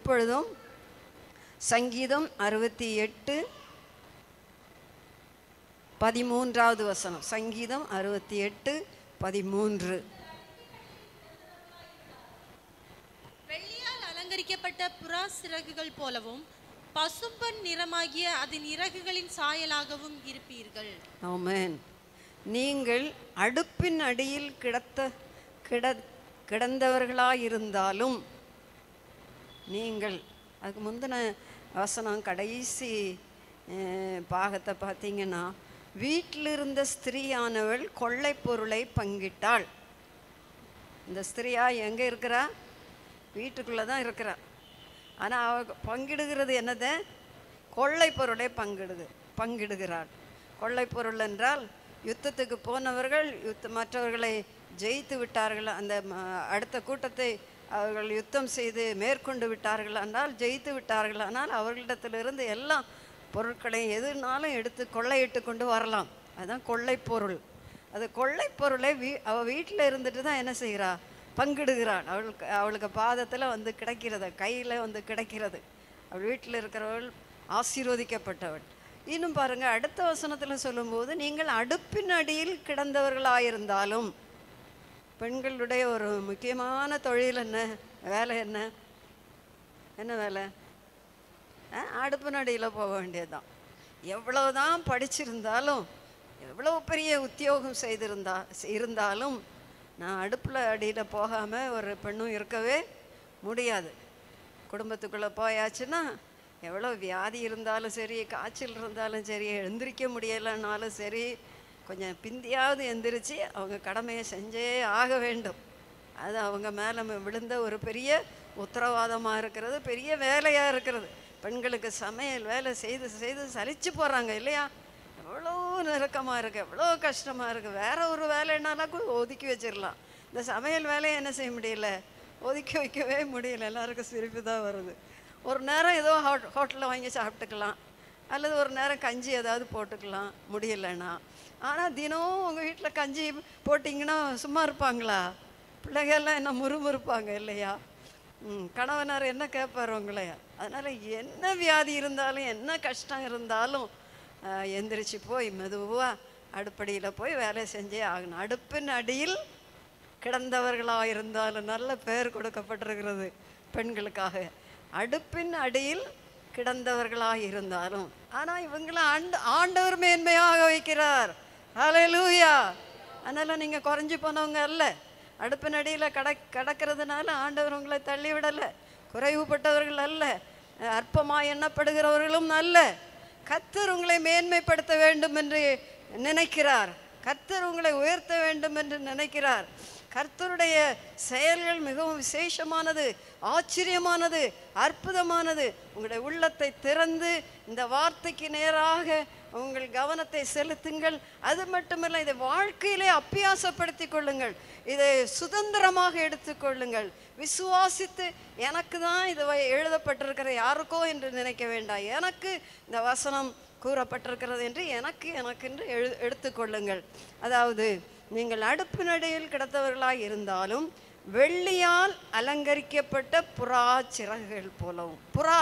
இப்பொழுதும் சங்கீதம் அறுபத்தி எட்டு பதிமூன்றாவது வசனம் சங்கீதம் அறுபத்தி எட்டு பதிமூன்று வெள்ளியால் அலங்கரிக்கப்பட்ட புறா சிறகுகள் போலவும் பசும்பன் நிறமாகிய அதன் இறகுகளின் சாயலாகவும் இருப்பீர்கள் ஆமென் நீங்கள் அடுப்பின் அடியில் கிடத்த கிட கிடந்தவர்களாயிருந்தாலும் நீங்கள் அதுக்கு முந்தின வசனம் கடைசி அஹ், பாகத்தை பார்த்தீங்கன்னா வீட்டில் இருந்த ஸ்திரீயானவள் கொள்ளைப் பொருளை பங்கிட்டாள் இந்த ஸ்திரியா எங்கே இருக்கிறா வீட்டுக்குள்ளே தான் இருக்கிறா ஆனால் அவ பங்கிடுகிறது என்னது கொள்ளை பொருளை பங்கிடுது பங்கிடுகிறாள் கொள்ளை பொருள் என்றால் யுத்தத்துக்கு போனவர்கள் யுத்த மற்றவர்களை ஜெயித்து விட்டார்கள் அந்த ம- அடுத்த கூட்டத்தை அவர்கள் யுத்தம் செய்து மேற்கொண்டு விட்டார்கள் என்றால் ஜெயித்து விட்டார்கள் ஆனால் அவர்களிடத்திலிருந்து எல்லா பொருட்களையும் எதுனாலும் எடுத்து கொள்ளையிட்டு கொண்டு வரலாம் அதுதான் கொள்ளை பொருள் அது கொள்ளை பொருளை வீ அவள் வீட்டில் இருந்துட்டு தான் என்ன செய்கிறா பங்கிடுகிறாள் அவளுக்கு அவளுக்கு பாதத்தில் வந்து கிடைக்கிறது கையில் வந்து கிடைக்கிறது அவள் வீட்டில் இருக்கிறவள் ஆசீர்வதிக்கப்பட்டவள் இன்னும் பாருங்க அடுத்த வசனத்தில் சொல்லும்போது நீங்கள் அடுப்பின் அடியில் கிடந்தவர்களாயிருந்தாலும் பெண்களுடைய ஒரு முக்கியமான தொழில் என்ன வேலை என்ன என்ன வேலை ஆ, அடுப்பு நடியில் போக வேண்டியதுதான் எவ்வளவுதான் படிச்சிருந்தாலும் எவ்வளோ பெரிய உத்தியோகம் செய்திருந்தா இருந்தாலும் நான் அடுப்பில் அடியில் போகாமல் ஒரு பெண்ணும் இருக்கவே முடியாது குடும்பத்துக்குள்ளே போயாச்சுன்னா எவ்வளோ வியாதி இருந்தாலும் சரி காய்ச்சல் இருந்தாலும் சரி எழுந்திரிக்க முடியலைன்னாலும் சரி கொஞ்சம் பிந்தியாவது எந்திரிச்சு அவங்க கடமையை செஞ்சே ஆக வேண்டும் அது அவங்க மேலே விழுந்த ஒரு பெரிய உத்தரவாதமாக இருக்கிறது பெரிய வேலையாக இருக்கிறது பெண்களுக்கு சமையல் வேலை செய்து செய்து சலிச்சு போகிறாங்க இல்லையா எவ்வளோ நெருக்கமாக இருக்குது எவ்வளோ கஷ்டமாக இருக்குது வேற ஒரு வேலைன்னாலும் கூட ஒதுக்கி வச்சிடலாம் இந்த சமையல் வேலையை என்ன செய்ய முடியல ஒதுக்கி வைக்கவே முடியல எல்லாருக்கும் சிரிப்பு தான் வருது ஒரு நேரம் ஏதோ ஹோட் ஹோட்டலில் வாங்கி சாப்பிட்டுக்கலாம் அல்லது ஒரு நேரம் கஞ்சி ஏதாவது போட்டுக்கலாம் முடியலைன்னா ஆனால் தினம் உங்கள் வீட்டில் கஞ்சி போட்டிங்கன்னா சும்மா இருப்பாங்களா பிள்ளைகள்லாம் என்ன முறுமுறுப்பாங்க இல்லையா ம் கணவனார் என்ன கேட்பார் உங்களை அதனால் என்ன வியாதி இருந்தாலும் என்ன கஷ்டம் இருந்தாலும் ஆஹ், எந்திரிச்சு போய் மெதுவாக அடுப்படியில் போய் வேலை செஞ்சே ஆகணும் அடுப்பின் அடியில் கிடந்தவர்களாக இருந்தாலும் நல்ல பெயர் கொடுக்கப்பட்டிருக்கிறது பெண்களுக்காக அடுப்பின் அடியில் கிடந்தவர்களாக இருந்தாலும் ஆனால் இவங்களை ஆண்டு ஆண்டவர் மேன்மையாக வைக்கிறார் ஹalleluya அதனால் நீங்கள் குறைஞ்சி போனவங்க அல்ல அடுப்பின் அடியில் கட கடக்கிறதுனால ஆண்டவர் உங்களை தள்ளி விடலை குறைவுபட்டவர்கள் அல்ல அற்பமாக எண்ணப்படுகிறவர்களும் அல்ல கர்த்தர் உங்களை மேன்மைப்படுத்த வேண்டும் என்று நினைக்கிறார் கர்த்தர் உங்களை உயர்த்த வேண்டும் என்று நினைக்கிறார் கர்த்தருடைய செயல்கள் மிகவும் விசேஷமானது ஆச்சரியமானது அற்புதமானது உங்களுடைய உள்ளத்தை திறந்து இந்த வார்த்தைக்கு நேராக உங்கள் கவனத்தை செலுத்துங்கள் அது மட்டுமல்ல இதை வாழ்க்கையிலே அப்பியாசப்படுத்திக் கொள்ளுங்கள் இதை சுதந்திரமாக எடுத்துக்கொள்ளுங்கள் விசுவாசித்து எனக்கு தான் இது வ- எழுதப்பட்டிருக்கிற யாருக்கோ என்று நினைக்க வேண்டாம் எனக்கு இந்த வசனம் கூறப்பட்டிருக்கிறது என்று எனக்கு எனக்கு என்று எழு எடுத்துக்கொள்ளுங்கள் அதாவது நீங்கள் அடுப்பு நடையில் கிடத்தவர்களாய் இருந்தாலும் வெள்ளியால் அலங்கரிக்கப்பட்ட புறா சிறகுகள் போலவும் புறா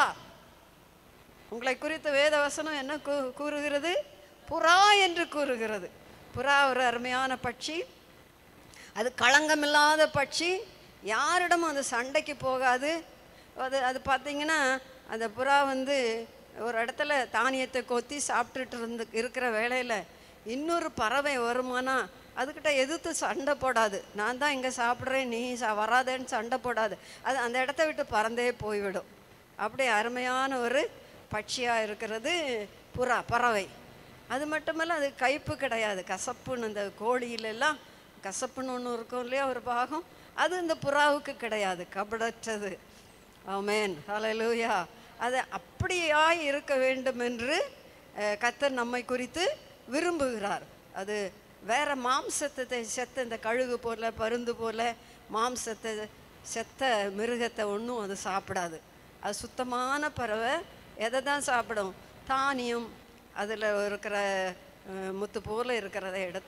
உங்களை குறித்த வேத வசனம் என்ன கூ- கூறுகிறது புறா என்று கூறுகிறது புறா ஒரு அருமையான பட்சி அது களங்கமில்லாத பட்சி யாரிடமும் அது சண்டைக்கு போகாது அது அது பார்த்தீங்கன்னா அந்த புறா வந்து ஒரு இடத்துல தானியத்தை கொத்தி சாப்பிட்டுட்டு இருந்து இருக்கிற வேளையில் இன்னொரு பறவை வருமானா அதுக்கிட்ட எதிர்த்து சண்டை போடாது நான் தான் இங்கே சாப்பிட்றேன் நீ சா வராதேன்னு சண்டை போடாது அது அந்த இடத்த விட்டு பறந்தே போய்விடும் அப்படி அருமையான ஒரு பட்சியாக இருக்கிறது புறா பறவை அது மட்டுமல்ல அது கைப்பு கிடையாது கசப்புன்னு இந்த கோழியிலெல்லாம் கசப்புன்னு ஒன்று இருக்கும் இல்லையா ஒரு பாகம் அது இந்த புறாவுக்கு கிடையாது கபடற்றது ஆமென் ஹalleluya அது அப்படியாய் இருக்க வேண்டும் என்று அஹ், கர்த்தர் நம்மை குறித்து விரும்புகிறார் அது வேற மாம்சத்தை செத்த இந்த கழுகு போல பருந்து போல மாம்சத்தை செத்த மிருகத்தை ஒன்றும் அது சாப்பிடாது அது சுத்தமான பறவை எதை தான் சாப்பிடும் தானியம் அதில் இருக்கிற அஹ், முத்து போல இருக்கிறத எடுத்து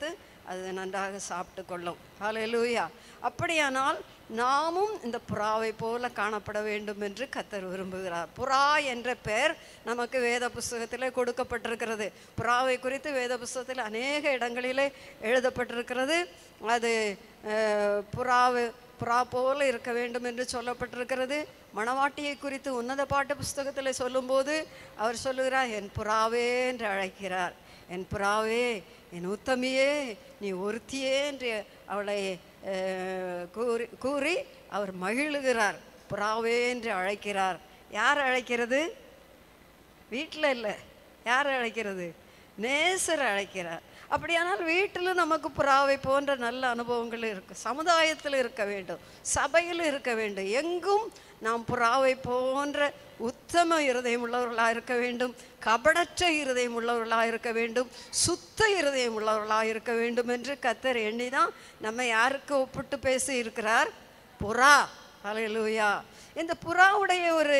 அது நன்றாக சாப்பிட்டு கொள்ளும் ஹalleluya அப்படியானால் நாமும் இந்த புறாவை போல காணப்பட வேண்டும் என்று கத்தர் விரும்புகிறார் புறா என்ற பெயர் நமக்கு வேத புஸ்தகத்திலே கொடுக்கப்பட்டிருக்கிறது புறாவை குறித்து வேத புஸ்தகத்தில் அநேக இடங்களிலே எழுதப்பட்டிருக்கிறது அது அஹ், புறாவு புறா போல இருக்க வேண்டும் என்று சொல்லப்பட்டிருக்கிறது மணவாட்டியை குறித்து உன்னத பாட்டு புஸ்தகத்தில் சொல்லும்போது அவர் சொல்லுகிறார் என் புறாவே என்று அழைக்கிறார் என் புறாவே என் உத்தமியே நீ ஒருத்தியே என்று அவளை அஹ், கூறி கூறி அவர் மகிழுகிறார் புறாவே என்று அழைக்கிறார் யார் அழைக்கிறது வீட்டில் இல்லை யார் அழைக்கிறது நேசர் அழைக்கிறார் அப்படியானால் வீட்டில் நமக்கு புறாவை போன்ற நல்ல அனுபவங்கள் இருக்கு சமுதாயத்தில் இருக்க வேண்டும் சபையில் இருக்க வேண்டும் எங்கும் நாம் புறாவை போன்ற உத்தம இருதயம் உள்ளவர்களாக இருக்க வேண்டும் கபடற்ற இருதயம் உள்ளவர்களாக இருக்க வேண்டும் சுத்த இருதயம் உள்ளவர்களாக இருக்க வேண்டும் என்று கத்தர் எண்ணி தான் நம்ம யாருக்கு ஒப்பிட்டு பேசி இருக்கிறார் புறா ஹalleluya இந்த புறாவுடைய ஒரு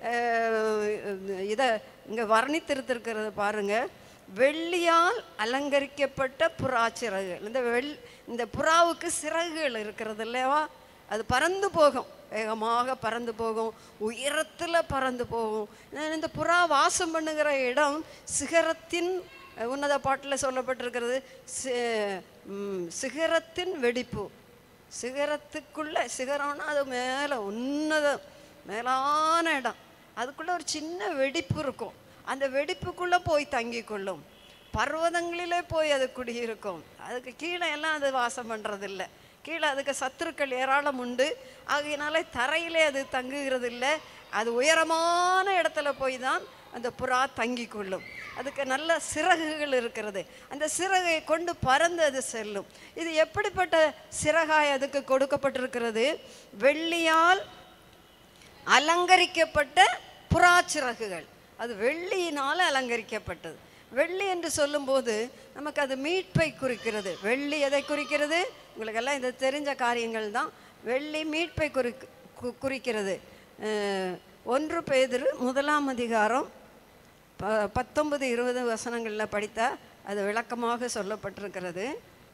இதை இங்கே வர்ணித்திருத்திருக்கிறது பாருங்க வெள்ளியால் அலங்கரிக்கப்பட்ட புறா சிறகுகள் இந்த வெள் இந்த புறாவுக்கு சிறகுகள் இருக்கிறது இல்லையா அது பறந்து போகும் வேகமாக பறந்து போகும் உயரத்தில் பறந்து போகும் இந்த- இந்த புறா வாசம் பண்ணுகிற இடம் சிகரத்தின் அஹ், உன்னத பாட்டில் சொல்லப்பட்டிருக்கிறது சி- ம், சிகரத்தின் வெடிப்பு சிகரத்துக்குள்ள சிகரம்னா அது மேலே உன்னத மேலான இடம் அதுக்குள்ள ஒரு சின்ன வெடிப்பு இருக்கும் அந்த வெடிப்புக்குள்ள போய் தங்கி கொள்ளும் பர்வதங்களிலே போய் அது குடியிருக்கும் அதுக்கு கீழே எல்லாம் அது வாசம் பண்றதில்ல கீழே அதுக்கு சத்துருக்கள் ஏராளம் உண்டு ஆகையினால தரையிலே அது தங்குகிறது இல்லை அது உயரமான இடத்துல போய் தான் அந்த புறா தங்கி கொள்ளும் அதுக்கு நல்ல சிறகுகள் இருக்கிறது அந்த சிறகை கொண்டு பறந்து அது செல்லும் இது எப்படிப்பட்ட சிறகாய் அதுக்கு கொடுக்கப்பட்டிருக்கிறது வெள்ளியால் அலங்கரிக்கப்பட்ட புறா சிறகுகள் அது வெள்ளியினால் அலங்கரிக்கப்பட்டது வெள்ளி என்று சொல்லும்போது நமக்கு அது மீட்பை குறிக்கிறது வெள்ளி எதை குறிக்கிறது உங்களுக்கெல்லாம் இது தெரிஞ்ச காரியங்கள் தான் வெள்ளி மீட்பை குறி கு- குறிக்கிறது அஹ், ஒன்று பேதுரு முதலாம் அதிகாரம் ப பத்தொன்பது இருபது வசனங்களில் படித்தா அது விளக்கமாக சொல்லப்பட்டிருக்கிறது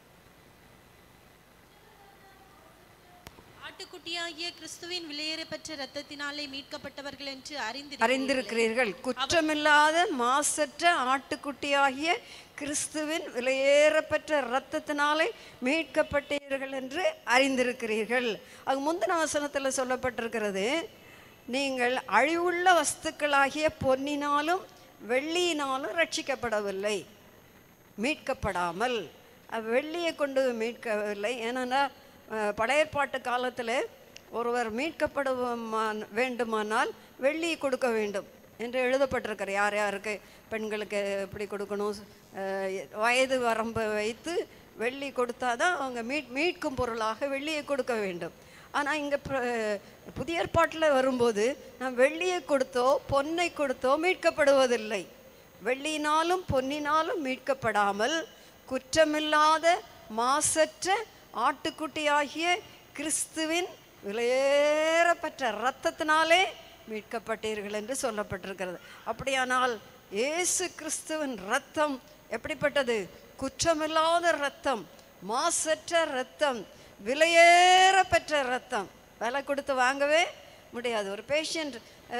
ஆட்டுக்குட்டியாகிய கிறிஸ்துவின் விலையேறப்பெற்ற இரத்தத்தினாலே மீட்கப்பட்டவர்கள் என்று அறிந்து அறிந்திருக்கிறீர்கள் குற்றமில்லாத மாசற்ற ஆட்டுக்குட்டியாகிய கிறிஸ்துவின் விலையேறப்பெற்ற இரத்தத்தினாலே மீட்கப்பட்டீர்கள் என்று அறிந்திருக்கிறீர்கள் அது முந்தின வசனத்தில் சொல்லப்பட்டிருக்கிறது நீங்கள் அழிவுள்ள வஸ்துக்களாகிய பொன்னினாலும் வெள்ளியினாலும் ரட்சிக்கப்படவில்லை மீட்கப்படாமல் அஹ் வெள்ளியை கொண்டு மீட்கவில்லை ஏனென்னா அஹ், பழைய ஏற்பாட்டு காலத்தில் ஒருவர் மீட்கப்படுவமா வேண்டுமானால் வெள்ளியை கொடுக்க வேண்டும் என்று எழுதப்பட்டிருக்கிற யார் யாருக்கு பெண்களுக்கு எப்படி கொடுக்கணும் அஹ், வயது வரம்பை வைத்து வெள்ளி கொடுத்தாதான் அவங்க மீட் மீட்கும் பொருளாக வெள்ளியை கொடுக்க வேண்டும் ஆனால் இங்கே புதிய ஏற்பாட்டில் வரும்போது நாம் வெள்ளியை கொடுத்தோ பொன்னை கொடுத்தோ மீட்கப்படுவதில்லை வெள்ளியினாலும் பொன்னினாலும் மீட்கப்படாமல் குற்றமில்லாத மாசற்ற ஆட்டுக்குட்டியாகிய கிறிஸ்துவின் விலையேறப்பட்ட இரத்தத்தினாலே மீட்கப்பட்டீர்கள் என்று சொல்லப்பட்டிருக்கிறது அப்படியானால் இயேசு கிறிஸ்துவின் இரத்தம் எப்படிப்பட்டது குற்றமில்லாத இரத்தம் மாசற்ற இரத்தம் விலையேறப்பெற்ற இரத்தம் விலை கொடுத்து வாங்கவே முடியாது ஒரு பேஷண்ட்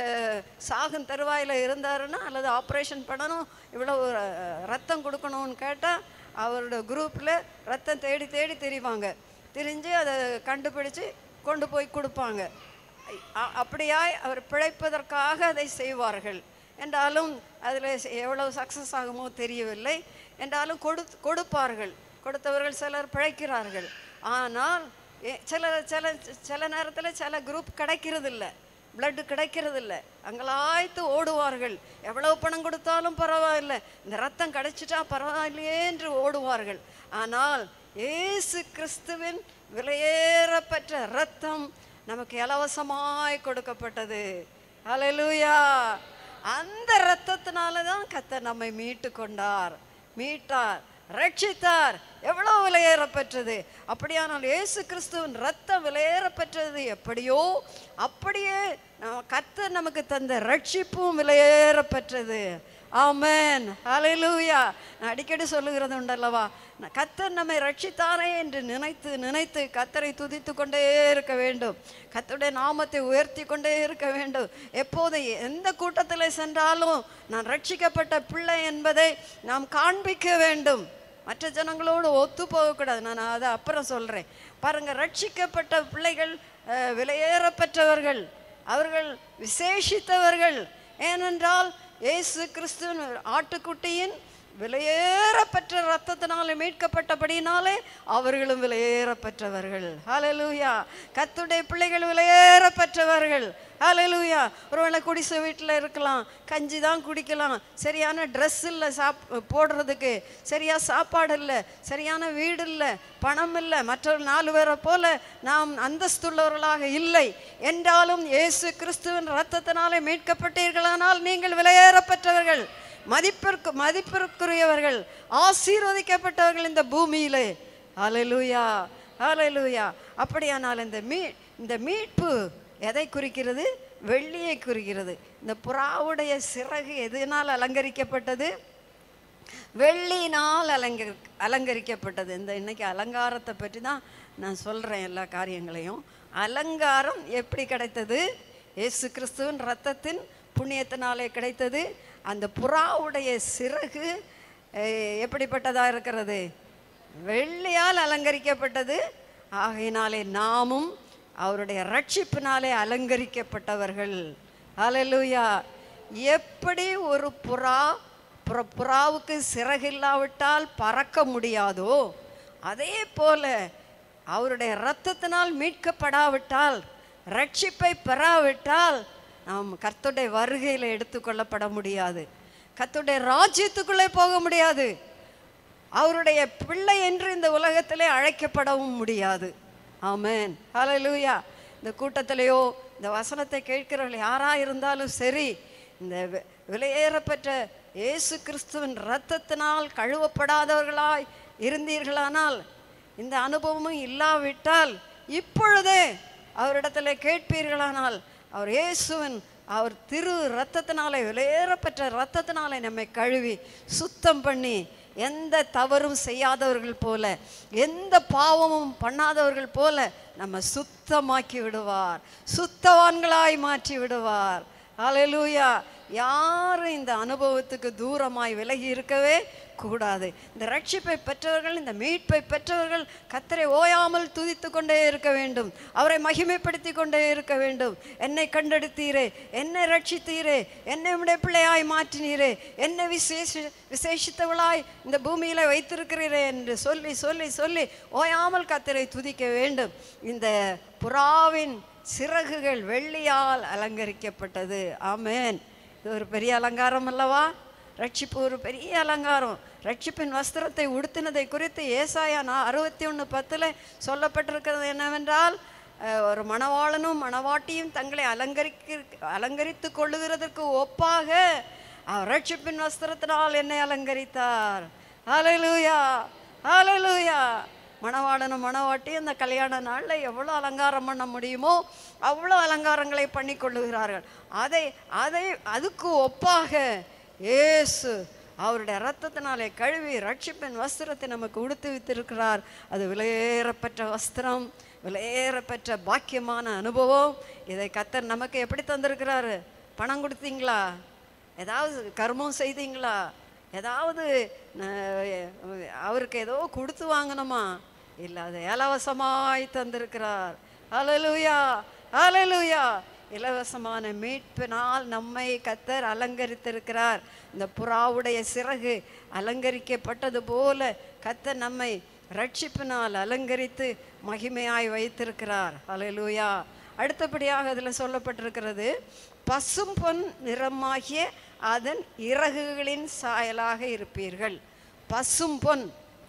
சாகும் தருவாயில் இருந்தாருன்னா அல்லது ஆப்ரேஷன் பண்ணணும் இவ்வளோ அஹ், ரத்தம் கொடுக்கணும்னு கேட்டால் அவரோட குரூப்பில் ரத்தம் தேடி தேடி திரிவாங்க திரிஞ்சு அதை கண்டுபிடிச்சு கொண்டு போய் கொடுப்பாங்க அ- அப்படியாய் அவர் பிழைப்பதற்காக அதை செய்வார்கள் என்றாலும் அதில் எவ்வளவு சக்ஸஸ் ஆகுமோ தெரியவில்லை என்றாலும் கொடு கொடுப்பார்கள் கொடுத்தவர்கள் சிலர் பிழைக்கிறார்கள் ஆனால் எ- சில சில சில நேரத்தில் சில குரூப் கிடைக்கிறதில்ல பிளட்டு கிடைக்கிறதில்ல அங்கலாய்த்து ஓடுவார்கள் எவ்வளவு பணம் கொடுத்தாலும் பரவாயில்லை இந்த ரத்தம் கிடைச்சிட்டா பரவாயில்லையே என்று ஓடுவார்கள் ஆனால் இயேசு கிறிஸ்துவின் விலையேறப்பெற்ற ரத்தம் நமக்கு இலவசமாய் கொடுக்கப்பட்டது ஹalleluya அந்த இரத்தத்தினால தான் கர்த்தர் நம்மை மீட்டு கொண்டார் மீட்டார் ரட்சித்தார் எவ்வளவு விலையேறப்பெற்றது அப்படியானால் இயேசு கிறிஸ்துவின் ரத்தம் விலையேறப்பெற்றது எப்படியோ அப்படியே நம்ம கர்த்தர் நமக்கு தந்த ரட்சிப்பும் விலையேறப்பெற்றது ஆமென் ஹalleluya நான் அடிக்கடி சொல்லுகிறது உண்டல்லவா ந- கர்த்தர் நம்மை ரட்சித்தாரே என்று நினைத்து நினைத்து கத்தரை துதித்து கொண்டே இருக்க வேண்டும் கர்த்தருடைய நாமத்தை உயர்த்தி கொண்டே இருக்க வேண்டும் எப்போது எந்த கூட்டத்தில் சென்றாலும் நான் ரட்சிக்கப்பட்ட பிள்ளை என்பதை நாம் காண்பிக்க வேண்டும் மற்ற ஜனங்களோடு ஒத்து போகக்கூடாது நான் அதை அப்புறம் சொல்கிறேன் பாருங்க ரட்சிக்கப்பட்ட பிள்ளைகள் அஹ், விலையேறப்பெற்றவர்கள் அவர்கள் விசேஷித்தவர்கள் ஏனென்றால் இயேசு கிறிஸ்துவின் ஆட்டுக்குட்டியின் விலையேறப்பெற்ற ரத்தத்தினாலே மீட்கப்பட்டபடினாலே அவர்களும் விலையேறப்பெற்றவர்கள் ஹalleluya கர்த்தருடைய பிள்ளைகள் விலையேறப்பெற்றவர்கள் ஹalleluya ஒருவேளை குடிசை வீட்டில் இருக்கலாம் கஞ்சி தான் குடிக்கலாம் சரியான ட்ரெஸ் இல்லை சாப் போடுறதுக்கு சரியா சாப்பாடு இல்லை சரியான வீடு இல்லை பணம் இல்லை மற்றொரு நாலு பேரை போல நாம் அந்தஸ்துள்ளவர்களாக இல்லை என்றாலும் இயேசு கிறிஸ்துவின் ரத்தத்தினாலே மீட்கப்பட்டீர்களானால் நீங்கள் விலையேறப்பெற்றவர்கள் மதிப்பிற்கு மதிப்பிற்குரியவர்கள் ஆசீர்வதிக்கப்பட்டவர்கள் இந்த பூமியிலே ஹalleluya ஹalleluya அப்படியானால் இந்த மீ இந்த மீட்பு எதை குறிக்கிறது வெள்ளியை குறிக்கிறது இந்த புறாவுடைய சிறகு எதனால் அலங்கரிக்கப்பட்டது வெள்ளியினால் அலங்கரி அலங்கரிக்கப்பட்டது இந்த இன்னைக்கு அலங்காரத்தை பற்றி தான் நான் சொல்கிறேன் எல்லா காரியங்களையும் அலங்காரம் எப்படி கிடைத்தது இயேசு கிறிஸ்துவின் ரத்தத்தின் புண்ணியத்தினாலே கிடைத்தது அந்த புறாவுடைய சிறகு அஹ், எப்படிப்பட்டதாக இருக்கிறது வெள்ளியால் அலங்கரிக்கப்பட்டது ஆகையினாலே நாமும் அவருடைய ரட்சிப்பினாலே அலங்கரிக்கப்பட்டவர்கள் ஹalleluya எப்படி ஒரு புறா புற புறாவுக்கு சிறகில்லாவிட்டால் பறக்க முடியாதோ அதே போல அவருடைய இரத்தத்தினால் மீட்கப்படாவிட்டால் ரட்சிப்பை பெறாவிட்டால் நாம் கர்த்தருடைய வருகையில் எடுத்துக்கொள்ளப்பட முடியாது கர்த்தருடைய ராஜ்யத்துக்குள்ளே போக முடியாது அவருடைய பிள்ளை என்று இந்த உலகத்திலே அழைக்கப்படவும் முடியாது ஆமென் ஹalleluya இந்த கூட்டத்திலேயோ இந்த வசனத்தை கேட்கிறவர்கள் யாரா இருந்தாலும் சரி இந்த வி- விலையேறப்பெற்ற இயேசு கிறிஸ்துவின் இரத்தத்தினால் கழுவப்படாதவர்களாய் இருந்தீர்களானால் இந்த அனுபவமும் இல்லாவிட்டால் இப்பொழுதே அவரிடத்துல கேட்பீர்களானால் அவர் இயேசுவின் அவர் திரு ரத்தத்தினாலே விலையேறப்பெற்ற ரத்தத்தினாலே நம்மை கழுவி சுத்தம் பண்ணி எந்த தவறும் செய்யாதவர்கள் போல எந்த பாவமும் பண்ணாதவர்கள் போல நம்ம சுத்தமாக்கி விடுவார் சுத்தவான்களாய் மாற்றி விடுவார் ஹalleluya யாரும் இந்த அனுபவத்துக்கு தூரமாய் விலகி இருக்கவே கூடாது இந்த ரட்சிப்பை பெற்றவர்கள் இந்த மீட்பை பெற்றவர்கள் கத்தரை ஓயாமல் துதித்து கொண்டே இருக்க வேண்டும் அவரை மகிமைப்படுத்தி கொண்டே இருக்க வேண்டும் என்னை கண்டெடுத்தீரே என்னை ரட்சித்தீரே என்னை உடைய பிள்ளையாய் மாற்றினீரே என்னை விசேஷ விசேஷித்தவளாய் இந்த பூமியில வைத்திருக்கிறீரே என்று சொல்லி சொல்லி சொல்லி ஓயாமல் கத்தரை துதிக்க வேண்டும் இந்த புறாவின் சிறகுகள் வெள்ளியால் அலங்கரிக்கப்பட்டது ஆமென் இது ஒரு பெரிய அலங்காரம் அல்லவா ரட்சிப்பு ஒரு பெரிய அலங்காரம் ரட்சிப்பின் வஸ்திரத்தை உடுத்தினதை குறித்து ஏசாயா நான் அறுபத்தி ஒன்று பத்தில் சொல்லப்பட்டிருக்கிறது என்னவென்றால் அஹ், ஒரு மணவாளனும் மணவாட்டியும் தங்களை அலங்கரிக்க அலங்கரித்து கொள்ளுகிறதற்கு ஒப்பாக அவர் ரட்சிப்பின் வஸ்திரத்தினால் என்னை அலங்கரித்தார் ஹalleluya ஹalleluya மணவாளனும் மணவாட்டியும் அந்த கல்யாண நாளில் எவ்வளோ அலங்காரம் பண்ண முடியுமோ அவ்வளோ அலங்காரங்களை பண்ணி கொள்ளுகிறார்கள் அதை அதை அதுக்கு ஒப்பாக இயேசு அவருடைய இரத்தத்தினாலே கழுவி ரட்சிப்பின் வஸ்திரத்தை நமக்கு உடுத்து வைத்திருக்கிறார் அது விலையேறப்பெற்ற வஸ்திரம் விலையேறப்பெற்ற பாக்கியமான அனுபவம் இதை கத்தர் நமக்கு எப்படி தந்திருக்கிறாரு பணம் கொடுத்தீங்களா ஏதாவது கர்மம் செய்தீங்களா ஏதாவது அஹ், அவருக்கு ஏதோ கொடுத்து வாங்கணுமா இல்லை அதை இலவசமாய் தந்திருக்கிறார் ஹalleluya ஹalleluya இலவசமான மீட்பினால் நம்மை கத்தர் அலங்கரித்திருக்கிறார் இந்த புறாவுடைய சிறகு அலங்கரிக்கப்பட்டது போல கத்தர் நம்மை ரட்சிப்பினால் அலங்கரித்து மகிமையாய் வைத்திருக்கிறார் ஹalleluya அடுத்தபடியாக அதில் சொல்லப்பட்டிருக்கிறது பசும் பொன் நிறமாகிய அதன் இறகுகளின் சாயலாக இருப்பீர்கள் பசும் பொன்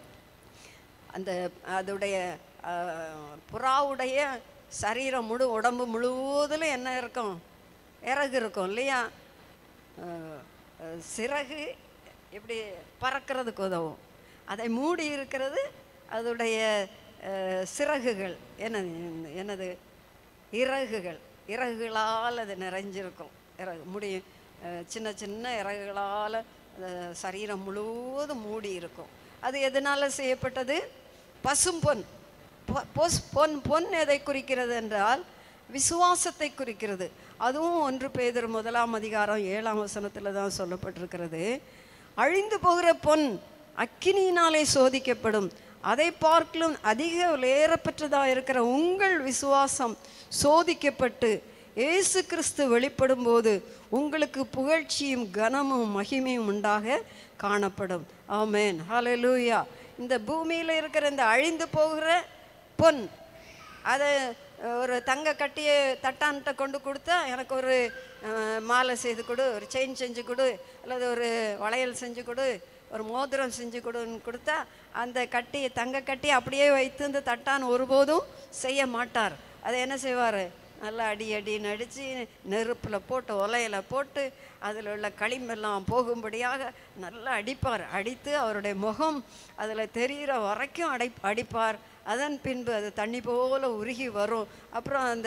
அந்த அதோடைய அஹ், புறாவுடைய சரீரம் முழு உடம்பு முழுவதிலும் என்ன இருக்கும் இறகு இருக்கும் இல்லையா அஹ், அஹ், சிறகு இப்படி பறக்கிறதுக்கு உதவும் அதை மூடி இருக்கிறது அதோடைய அஹ், சிறகுகள் என்னது என்னது இறகுகள் இறகுகளால் அது நிறைஞ்சிருக்கும் இறகு முடி அஹ், சின்ன சின்ன இறகுகளால் சரீரம் முழுவதும் மூடி இருக்கும் அது எதனால செய்யப்பட்டது பசும் பொன் பொ- பொஸ்- பொன் பொன் எதை குறிக்கிறது என்றால் விசுவாசத்தை குறிக்கிறது அதுவும் ஒன்று பேதர் முதலாம் அதிகாரம் ஏழாம் வசனத்தில் தான் சொல்லப்பட்டிருக்கிறது அழிந்து போகிற பொன் அக்கினியினாலே சோதிக்கப்படும் அதை பார்க்கலும் அதிக விலையேறப்பட்டதாக இருக்கிற உங்கள் விசுவாசம் சோதிக்கப்பட்டு இயேசு கிறிஸ்து வெளிப்படும் போது உங்களுக்கு புகழ்ச்சியும் கனமும் மகிமையும் உண்டாக காணப்படும் ஆமென் ஹalleluya இந்த பூமியில் இருக்கிற இந்த அழிந்து போகிற பொன் அதை ஒரு தங்க கட்டிய தட்டான்கிட்ட கொண்டு கொடுத்தா எனக்கு ஒரு அஹ், மாலை செய்து கொடு ஒரு செயின் செஞ்சு கொடு அல்லது ஒரு வளையல் செஞ்சு கொடு ஒரு மோதிரம் செஞ்சு கொடுன்னு கொடுத்தா அந்த கட்டி தங்க கட்டி அப்படியே வைத்து இந்த தட்டான் ஒருபோதும் செய்ய மாட்டார் அதை என்ன செய்வார் நல்லா அடி அடின்னு அடித்து நெருப்பில் போட்டு உலையில போட்டு அதில் உள்ள களிம்பெல்லாம் போகும்படியாக நல்லா அடிப்பார் அடித்து அவருடைய முகம் அதில் தெரிகிற வரைக்கும் அடை அடிப்பார் அதன் பின்பு அது தண்ணி போல உருகி வரும் அப்புறம் அந்த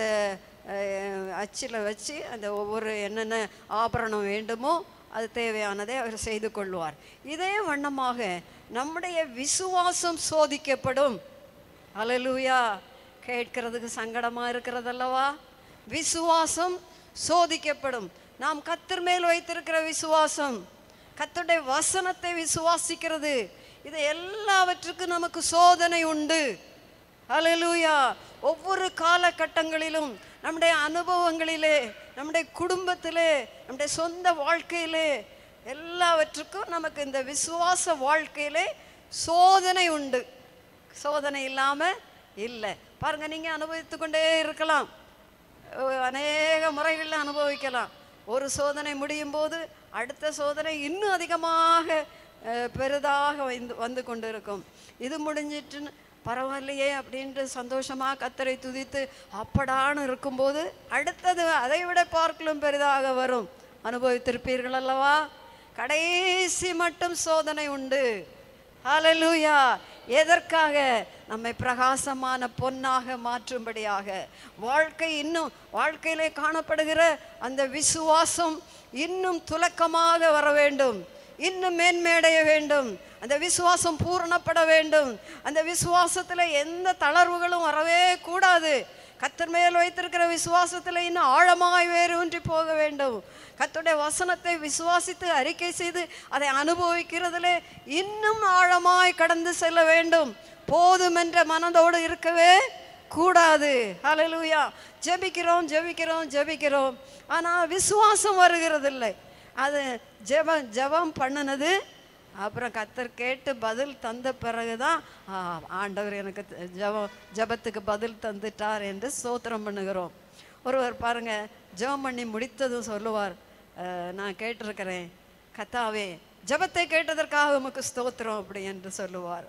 அச்சில் வச்சு அந்த ஒவ்வொரு என்னென்ன ஆபரணம் வேண்டுமோ அது தேவையானதை அவர் செய்து கொள்வார் இதே வண்ணமாக நம்முடைய விசுவாசம் சோதிக்கப்படும் அலலூயா கேட்கிறதுக்கு சங்கடமா இருக்கிறதல்லவா விசுவாசம் சோதிக்கப்படும் நாம் கத்தர் மேல் வைத்திருக்கிற விசுவாசம் கத்தருடைய வசனத்தை விசுவாசிக்கிறது இது எல்லாவற்றுக்கும் நமக்கு சோதனை உண்டு ஹalleluya ஒவ்வொரு காலகட்டங்களிலும் நம்முடைய அனுபவங்களிலே நம்முடைய குடும்பத்திலே நம்முடைய சொந்த வாழ்க்கையிலே எல்லாவற்றுக்கும் நமக்கு இந்த விசுவாச வாழ்க்கையிலே சோதனை உண்டு சோதனை இல்லாம இல்லை பாருங்க நீங்க அனுபவித்து கொண்டே இருக்கலாம் அஹ் அநேக முறைகளில் அனுபவிக்கலாம் ஒரு சோதனை முடியும் போது அடுத்த சோதனை இன்னும் அதிகமாக அஹ், பெரிதாக வந்து வந்து கொண்டு இருக்கும் இது முடிஞ்சிட்டுன்னு பரவாயில்லையே அப்படின்ட்டு சந்தோஷமா கத்தரை துதித்து அப்படான்னு இருக்கும்போது அடுத்தது அதை விட பார்க்கலும் பெரிதாக வரும் அனுபவித்திருப்பீர்கள் அல்லவா கடைசி மட்டும் சோதனை உண்டு ஹalleluya எதற்காக நம்மை பிரகாசமான பொன்னாக மாற்றும்படியாக வாழ்க்கை இன்னும் வாழ்க்கையிலே காணப்படுகிற அந்த விசுவாசம் இன்னும் துலக்கமாக வர வேண்டும் இன்னும் மேன்மையடைய வேண்டும் அந்த விசுவாசம் பூரணப்பட வேண்டும் அந்த விசுவாசத்தில் எந்த தளர்வுகளும் வரவே கூடாது கத்தர் மேல் வைத்திருக்கிற விசுவாசத்தில் இன்னும் ஆழமாய் வேறு ஒன்றி போக வேண்டும் கர்த்தருடைய வசனத்தை விசுவாசித்து அறிக்கை செய்து அதை அனுபவிக்கிறதிலே இன்னும் ஆழமாய் கடந்து செல்ல வேண்டும் போதும் என்ற மனதோடு இருக்கவே கூடாது ஹalleluya ஜெபிக்கிறோம் ஜெபிக்கிறோம் ஜெபிக்கிறோம் ஆனால் விசுவாசம் வருகிறதில்லை அது ஜெபம் ஜெபம் பண்ணினது அப்புறம் கத்தர் கேட்டு பதில் தந்த பிறகுதான் ஆ, ஆண்டவர் எனக்கு த- ஜெபம் ஜெபத்துக்கு பதில் தந்துட்டார் என்று ஸ்தோத்திரம் பண்ணுகிறோம் ஒருவர் பாருங்க ஜெபம் பண்ணி முடித்ததும் சொல்லுவார் "அஹ், நான் கேட்டிருக்கிறேன் கத்தாவே ஜெபத்தை கேட்டதற்காக உமக்கு ஸ்தோத்திரம் அப்படி என்று சொல்லுவார்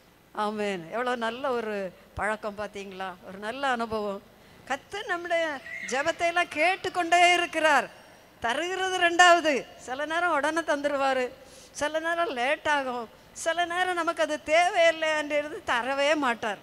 ஆமென் எவ்வளோ நல்ல ஒரு பழக்கம் பார்த்தீங்களா ஒரு நல்ல அனுபவம் கத்து நம்முடைய ஜெபத்தை எல்லாம் கேட்டுக்கொண்டே இருக்கிறார் தருகிறது ரெண்டாவது சில நேரம் உடனே தந்துடுவார் சில நேரம் லேட் ஆகும் சில நேரம் நமக்கு அது தேவையில்லைன்றது தரவே மாட்டார்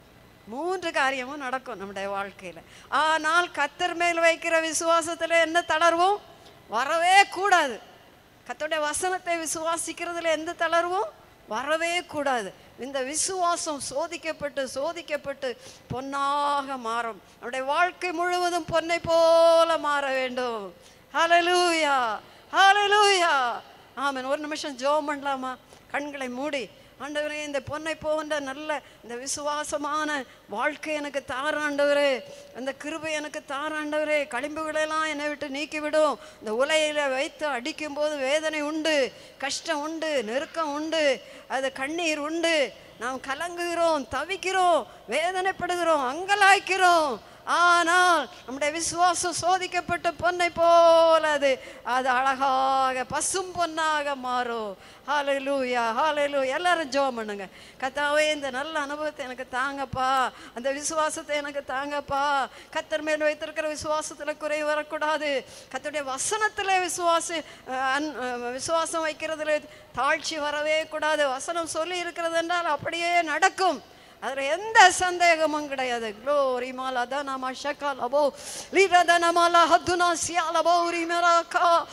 மூன்று காரியமும் நடக்கும் நம்முடைய வாழ்க்கையில் ஆனால் கத்தர் மேல் வைக்கிற விசுவாசத்தில் என்ன தளர்வும் வரவே கூடாது கத்தருடைய வசனத்தை விசுவாசிக்கிறதுல எந்த தளர்வும் வரவே கூடாது இந்த விசுவாசம் சோதிக்கப்பட்டு சோதிக்கப்பட்டு பொன்னாக மாறும் நம்முடைய வாழ்க்கை முழுவதும் பொன்னை போல மாற வேண்டும் ஹalleluya ஹalleluya ஆமென் ஒரு நிமிஷம் ஜெபம் பண்ணலாமா கண்களை மூடி ஆண்டவரே இந்த பொன்னை போன்ற நல்ல இந்த விசுவாசமான வாழ்க்கை எனக்கு தார ஆண்டவரே அந்த கிருபை எனக்கு தார ஆண்டவரே களிம்புகளெல்லாம் என்னை விட்டு நீக்கிவிடும் இந்த உலையில வைத்து அடிக்கும்போது வேதனை உண்டு கஷ்டம் உண்டு நெருக்கம் உண்டு அது கண்ணீர் உண்டு நாம் கலங்குகிறோம் தவிக்கிறோம் வேதனைப்படுகிறோம் அங்கலாய்க்கிறோம் ஆனால் நம்முடைய விசுவாசம் சோதிக்கப்பட்ட பொன்னை போல அது அது அழகாக பசும் பொன்னாக மாறும் ஹalleluya ஹalleluya எல்லாரும் ஜெபம் பண்ணுங்க கத்தாவே இந்த நல்ல அனுபவத்தை எனக்கு தாங்கப்பா அந்த விசுவாசத்தை எனக்கு தாங்கப்பா கத்தர் மேல் வைத்திருக்கிற விசுவாசத்துல குறை வரக்கூடாது கத்தருடைய வசனத்துல விசுவாச அஹ், அன்- அஹ், விசுவாசம் வைக்கிறதுல தாழ்ச்சி வரவே கூடாது வசனம் சொல்லி இருக்கிறது என்றால் அப்படியே நடக்கும் அதுல எந்த சந்தேகமும் கிடையாது க்ளோரி மாலா தனமா ஷகால் அபோ லீரதன மாலா ஹத்துனா சியால் அபோ ரிமராக்கா லீ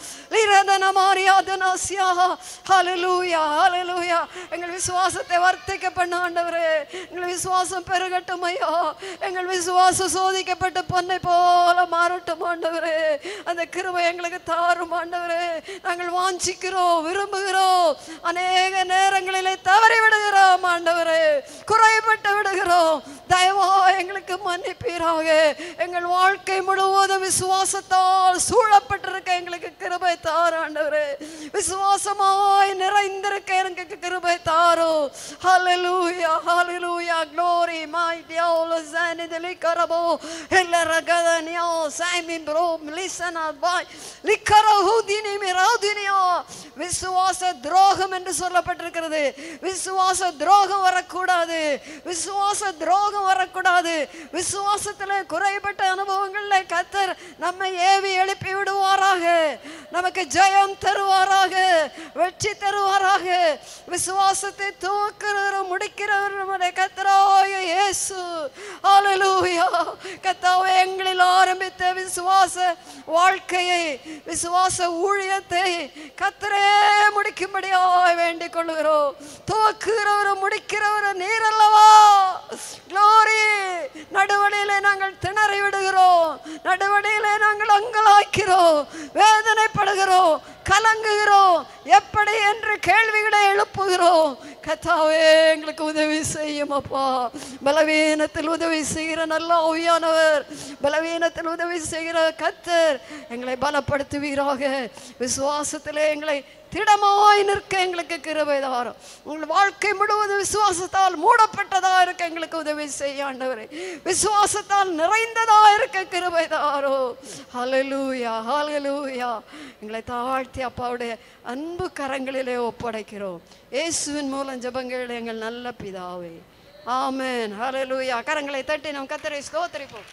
ரிரதன மாரியாதனாசியா ஹalleluya ஹalleluya எங்கள் விசுவாசத்தை வர்த்திக்க பண்ண ஆண்டவரே எங்கள் விசுவாசம் பெருகட்டும் ஐயா எங்கள் விசுவாசம் சோதிக்கப்பட்ட பொன்னை போல மாறட்டும் ஆண்டவரே அந்த கிருபை எங்களுக்கு தாரும் ஆண்டவரே நாங்கள் வாஞ்சிக்கிறோம் விரும்புகிறோம் அநேக நேரங்களிலே தவறி விடுகிறோம் ஆண்டவரே குறைபட்டு விடுகிறோம் தயவா எங்களுக்கு மன்னிப்பீராக எங்கள் வாழ்க்கை முழுவதும் விசுவாசத்தால் சூழப்பட்டிருக்க எங்களுக்கு கிருபை தாரு ஆண்டவரே விசுவாசமாய் நிறைந்திருக்க எனக்கு கிருபை தாரு ஹalleluya hallelujah glory my diavolo zani deli karabo ella ragadania sami bro listen boy likara hudini miradiniya விசுவாச துரோகம் என்று சொல்லப்பட்டிருக்கிறது விசுவாச துரோகம் வரக்கூடாது விசுவாச துரோகம் வரக்கூடாது விசுவாசத்துல குறைபட்ட அனுபவங்கள்ல கத்தர் நம்மை ஏவி எழுப்பி விடுவாராக நமக்கு ஜெயம் தருவாராக வெற்றி தருவாராக விசுவாசத்தை துவக்கிறவரும் முடிக்கிறவரும் நம்முடைய கத்தராய இயேசு ஹalleluya கத்தாவே எங்களில் ஆரம்பித்த விசுவாச வாழ்க்கையை விசுவாச ஊழியத்தை கத்தரே முடிக்கும்படியாய் வேண்டிக் கொள்கிறோம் துவக்குகிறவரும் முடிக்கிறவரும் நீர் அல்லவா க்ளோரி நடுவழியிலே நாங்கள் திணறி விடுகிறோம் நடுவழியிலே நாங்கள் அங்கலாய்க்கிறோம் வேதனைப்படுகிறோம் கலங்குகிறோம் எப்படி என்று கேள்விகளை எழுப்புகிறோம் கத்தாவே எங்களுக்கு உதவி செய்யும் அப்பா பலவீனத்தில் உதவி செய்கிற நல்ல ஓவியானவர் பலவீனத்தில் உதவி செய்கிற கத்தர் எங்களை பலப்படுத்துவீராக விசுவாசத்திலே எங்களை திடமாய் நிற்க எங்களுக்கு கிருபை தாரும் உங்கள் வாழ்க்கை முழுவதும் விசுவாசத்தால் மூடப்பட்டதா இருக்க எங்களுக்கு உதவி செய்ய ஆண்டவரே விசுவாசத்தால் நிறைந்ததா இருக்க கிருபை தாரோ ஹalleluya ஹalleluya எங்களை தாழ்த்தி அப்பாவுடைய அன்பு கரங்களிலே ஒப்படைக்கிறோம் இயேசுவின் மூலம் ஜெபங்கள் எங்கள் நல்ல பிதாவே ஆமென் ஹalleluya கரங்களை தட்டி நம் கத்தரை ஸ்தோத்திரிப்போம்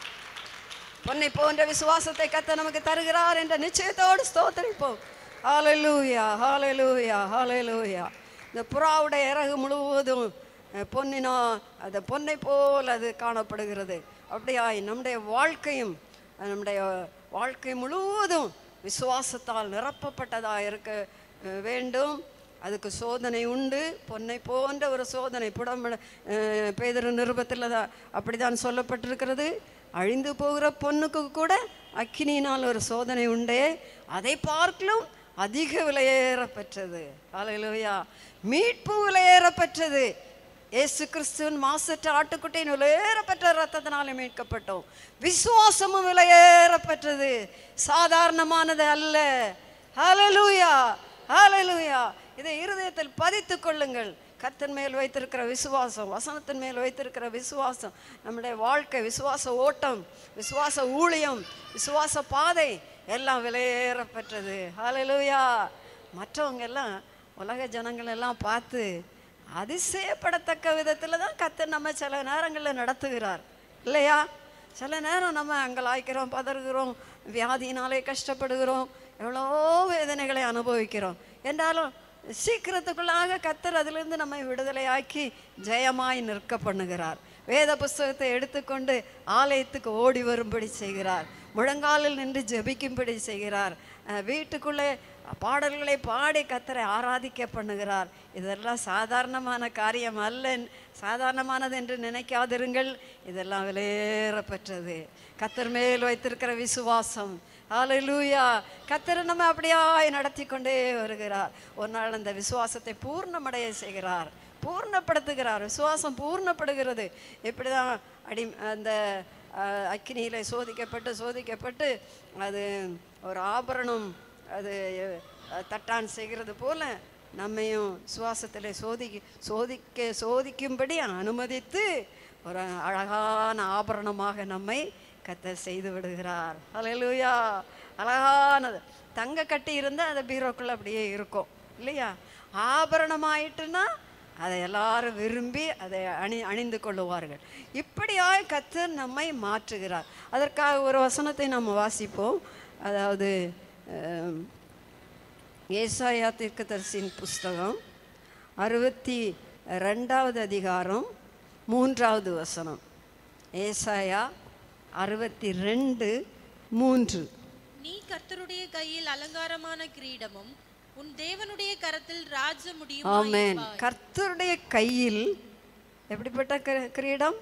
பொன்னை போன்ற விசுவாசத்தை கத்த நமக்கு தருகிறார் என்ற நிச்சயத்தோடு ஸ்தோத்திரிப்போம் ஹalleluya ஹalleluya ஹalleluya இந்த புறாவுடைய இறகு முழுவதும் அஹ், பொன்னினா அது பொன்னை போல் அது காணப்படுகிறது அப்படியாய் நம்முடைய வாழ்க்கையும் அஹ், நம்முடைய வாழ்க்கை முழுவதும் விசுவாசத்தால் நிரப்பப்பட்டதாக இருக்க அஹ், வேண்டும் அதுக்கு சோதனை உண்டு பொன்னை போன்ற ஒரு சோதனை புடம்பட பேதர் நிருபத்தில் தான் அப்படிதான் சொல்லப்பட்டிருக்கிறது அழிந்து போகிற பொண்ணுக்கு கூட அக்கினியினால் ஒரு சோதனை உண்டே அதை பார்க்கலும் அதிக விலையேற பெற்றது ஹalleluya மீட்பு விலையேற பெற்றது இயேசு கிறிஸ்துவின் மாசற்ற ஆட்டுக்குட்டியின் விலையேற பெற்ற ரத்தத்தினாலே மீட்கப்பட்டோம் விசுவாசமும் விலையேற பெற்றது சாதாரணமானது அல்ல ஹalleluya ஹalleluya இதை இருதயத்தில் பதித்துக் கொள்ளுங்கள் கர்த்தன் மேல் வைத்திருக்கிற விசுவாசம் வசனத்தின் மேல் வைத்திருக்கிற விசுவாசம் நம்முடைய வாழ்க்கை விசுவாச ஓட்டம் விசுவாச ஊழியம் விசுவாச பாதை எல்லாம் விலையேற பெற்றது ஹalleluya மற்றவங்க எல்லாம் உலக ஜனங்கள் எல்லாம் பார்த்து அதிசயப்படத்தக்க விதத்தில் தான் கர்த்தர் நம்ம சில நேரங்களில் நடத்துகிறார் இல்லையா சில நேரம் நம்ம அங்கலாய்க்கிறோம் பதறுகிறோம் வியாதியினாலே கஷ்டப்படுகிறோம் எவ்வளோ வேதனைகளை அனுபவிக்கிறோம் என்றாலும் சீக்கிரத்துக்குள்ளாக கத்தர் அதிலிருந்து நம்மை விடுதலையாக்கி ஜெயமாய் நிற்க பண்ணுகிறார் வேத புஸ்தகத்தை எடுத்துக்கொண்டு ஆலயத்துக்கு ஓடி வரும்படி செய்கிறார் முழங்காலில் நின்று ஜெபிக்கும்படி செய்கிறார் அஹ் வீட்டுக்குள்ளே பாடல்களை பாடி கத்தரை ஆராதிக்க பண்ணுகிறார் இதெல்லாம் சாதாரணமான காரியம் அல்ல சாதாரணமானது என்று நினைக்காதிருங்கள் இதெல்லாம் விலையேற பெற்றது கத்தர் மேல் வைத்திருக்கிற விசுவாசம் ஹalleluya கத்தர் நம்ம அப்படியாய் நடத்தி கொண்டே வருகிறார் ஒரு நாள் அந்த விசுவாசத்தை பூர்ணமடைய செய்கிறார் பூர்ணப்படுத்துகிறார் விசுவாசம் பூர்ணப்படுகிறது இப்படி தான் அடி அந்த அஹ், அக்கினியில சோதிக்கப்பட்டு சோதிக்கப்பட்டு அது ஒரு ஆபரணம் அது அஹ், தட்டான் செய்கிறது போல நம்மையும் சுவாசத்தில் சோதிக்க சோதிக்க சோதிக்கும்படி அனுமதித்து ஒரு அழகான ஆபரணமாக நம்மை கத்தர் செய்து விடுகிறார் ஹalleluya அழகானது தங்க கட்டி இருந்தால் அந்த பீரோக்குள்ள அப்படியே இருக்கும் இல்லையா ஆபரணமாயிட்டுன்னா அதை எல்லாரும் விரும்பி அதை அணி அணிந்து கொள்ளுவார்கள் இப்படியாய் கத்தர் நம்மை மாற்றுகிறார் அதற்காக ஒரு வசனத்தை நம்ம வாசிப்போம் அதாவது அஹ், ஏசாயா தீர்க்கதரிசியின் புஸ்தகம் அறுபத்தி ரெண்டாவது அதிகாரம் மூன்றாவது வசனம் ஏசாயா அறுபத்தி ரெண்டு மூன்று நீ கர்த்தருடைய கையில் அலங்காரமான கிரீடமும் உன் தேவனுடைய கரத்தில் ராஜ முடியும் ஆமென் கர்த்தருடைய கையில் எப்படிப்பட்ட கிரீ- கிரீடம்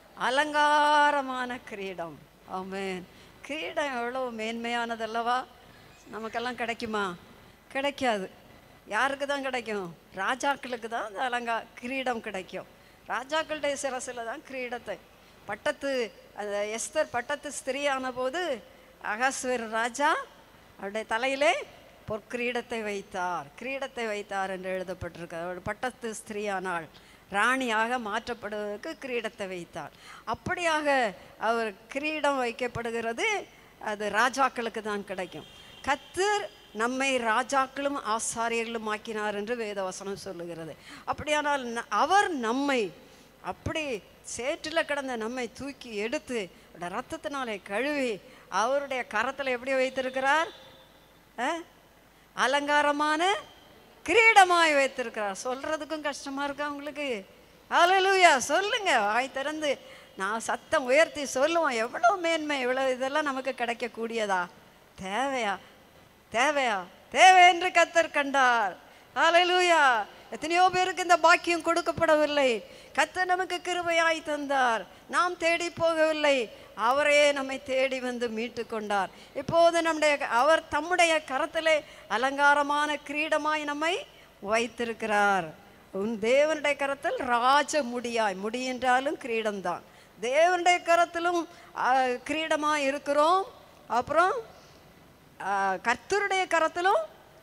அலங்காரமான கிரீடம் ஆமென் கிரீடம் எவ்வளோ மேன்மையானதல்லவா நமக்கெல்லாம் கிடைக்குமா கிடைக்காது யாருக்கு தான் கிடைக்கும் ராஜாக்களுக்கு தான் அந்த அலங்கா கிரீடம் கிடைக்கும் ராஜாக்களுடைய சிரசில் தான் கிரீடத்தை பட்டத்து அந்த எஸ்தர் பட்டத்து ஸ்திரீயான போது அகாஸ்வர் ராஜா அவருடைய தலையிலே பொற்கிரீடத்தை வைத்தார் கிரீடத்தை வைத்தார் என்று எழுதப்பட்டிருக்கு அவள் பட்டத்து ஸ்திரீயானாள் ராணியாக மாற்றப்படுவதற்கு கிரீடத்தை வைத்தார் அப்படியாக அவர் கிரீடம் வைக்கப்படுகிறது அது ராஜாக்களுக்கு தான் கிடைக்கும் கத்தர் நம்மை ராஜாக்களும் ஆசாரியர்களும் ஆக்கினார் என்று வேதவசனம் சொல்லுகிறது அப்படியானால் ந- அவர் நம்மை அப்படி சேற்றில் கிடந்த நம்மை தூக்கி எடுத்து அவருடைய ரத்தத்தினாலே கழுவி அவருடைய கரத்தில் எப்படி வைத்திருக்கிறார் ஆ? அலங்காரமான கிரீடமாய் வைத்திருக்கிறார் சொல்றதுக்கும் கஷ்டமா இருக்கா உங்களுக்கு ஹalleluya சொல்லுங்க வாய் திறந்து நான் சத்தம் உயர்த்தி சொல்லுவோம் எவ்வளோ மேன்மை இவ்வளோ இதெல்லாம் நமக்கு கிடைக்கக்கூடியதா தேவையா தேவையா தேவை என்று கத்தர் கண்டார் ஹalleluya எத்தனையோ பேருக்கு இந்த பாக்கியம் கொடுக்கப்படவில்லை கத்தர் நமக்கு கிருபையாய் தந்தார் நாம் தேடி போகவில்லை அவரே நம்மை தேடி வந்து மீட்டு கொண்டார் இப்போது நம்முடைய அவர் தம்முடைய கரத்திலே அலங்காரமான கிரீடமாய் நம்மை வைத்திருக்கிறார் உன் தேவனுடைய கரத்தில் ராஜ முடியாய் முடி என்றாலும் கிரீடம்தான் தேவனுடைய கரத்திலும் அஹ், கிரீடமாய் இருக்கிறோம் அப்புறம் ஆஹ், கர்த்தருடைய கரத்திலும்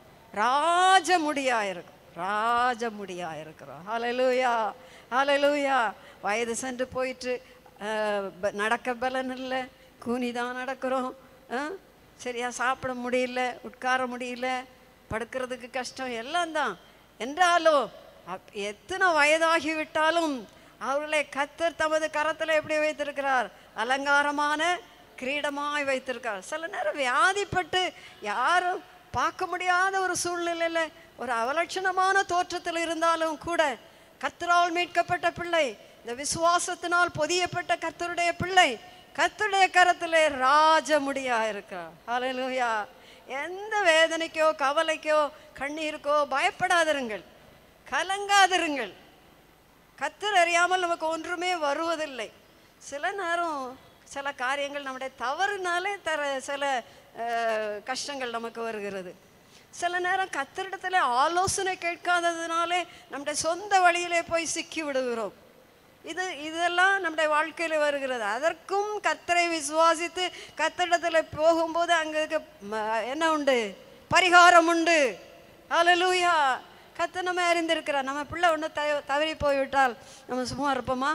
ராஜ முடியா இருக்கும் ராஜ முடியா இருக்கிறோம் ஹalleluya ஹalleluya வயது சென்று போயிட்டு ஆஹ், ப- நடக்க பலன் இல்லை கூனி தான் நடக்கிறோம் ஆஹ், சரியா சாப்பிட முடியல உட்கார முடியல படுக்கிறதுக்கு கஷ்டம் எல்லாம் தான் என்றாலும் அப்- எத்தனை வயதாகி விட்டாலும் அவர்களை கத்தர் தமது கரத்தில் எப்படி வைத்திருக்கிறார் அலங்காரமான கிரீடமாய் வைத்திருக்கார் சில நேரம் வியாதிப்பட்டு யாரும் பார்க்க முடியாத ஒரு சூழ்நிலையில் ஒரு அவலட்சணமான தோற்றத்தில் இருந்தாலும் கூட கர்த்தரால் மீட்கப்பட்ட பிள்ளை இந்த விசுவாசத்தினால் பொதியப்பட்ட கர்த்தருடைய பிள்ளை கர்த்தருடைய கரத்திலே ராஜ முடியா இருக்கிறார் ஹalleluya எந்த வேதனைக்கோ கவலைக்கோ கண்ணீருக்கோ பயப்படாதிருங்கள் கலங்காதிருங்கள் கத்தர் அறியாமல் நமக்கு ஒன்றுமே வருவதில்லை சில நேரம் சில காரியங்கள் நம்முடைய தவறுனாலே தர சில அஹ், கஷ்டங்கள் நமக்கு வருகிறது சில நேரம் கத்தரிடத்துல ஆலோசனை கேட்காததுனாலே நம்முடைய சொந்த வழியிலே போய் சிக்கி விடுகிறோம் இது இதெல்லாம் நம்முடைய வாழ்க்கையில வருகிறது அதற்கும் கத்தரை விசுவாசித்து கத்தரிடத்துல போகும்போது அங்க இருக்க ம- என்ன உண்டு பரிகாரம் உண்டு ஹalleluya கத்த நம்ம அறிந்திருக்கிறார் நம்ம பிள்ளை ஒன்று த தவறி போய்விட்டால் நம்ம சும்மா இருப்போமா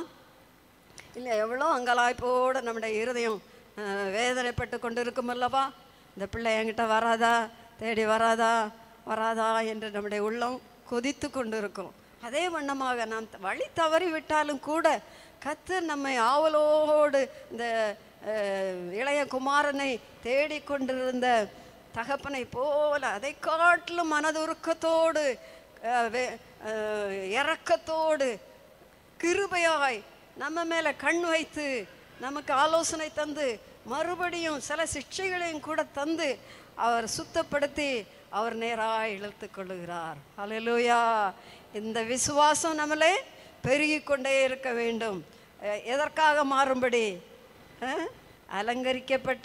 இல்லை எவ்வளோ அங்கலாய்ப்போடு நம்முடைய இருதயம் அஹ், வேதனைப்பட்டு கொண்டு இருக்கும் அல்லவா இந்த பிள்ளை என்கிட்ட வராதா தேடி வராதா வராதா என்று நம்முடைய உள்ளம் கொதித்து கொண்டு இருக்கும் அதே வண்ணமாக நாம் த- வழி தவறி விட்டாலும் கூட கத்தர் நம்மை ஆவலோடு இந்த அஹ், இளைய குமாரனை தேடிக்கொண்டிருந்த தகப்பனை போல அதை காட்டிலும் மனதுருக்கத்தோடு அஹ், வே- அஹ், இரக்கத்தோடு கிருபையாய் நம்ம மேலே கண் வைத்து நமக்கு ஆலோசனை தந்து மறுபடியும் சில சிக்ஷைகளையும் கூட தந்து அவர் சுத்தப்படுத்தி அவர் நேராக இழுத்து கொள்ளுகிறார் ஹalleluya இந்த விசுவாசம் நம்மளே பெருகி கொண்டே இருக்க வேண்டும் அஹ் எதற்காக மாறும்படி அஹ்? அலங்கரிக்கப்பட்ட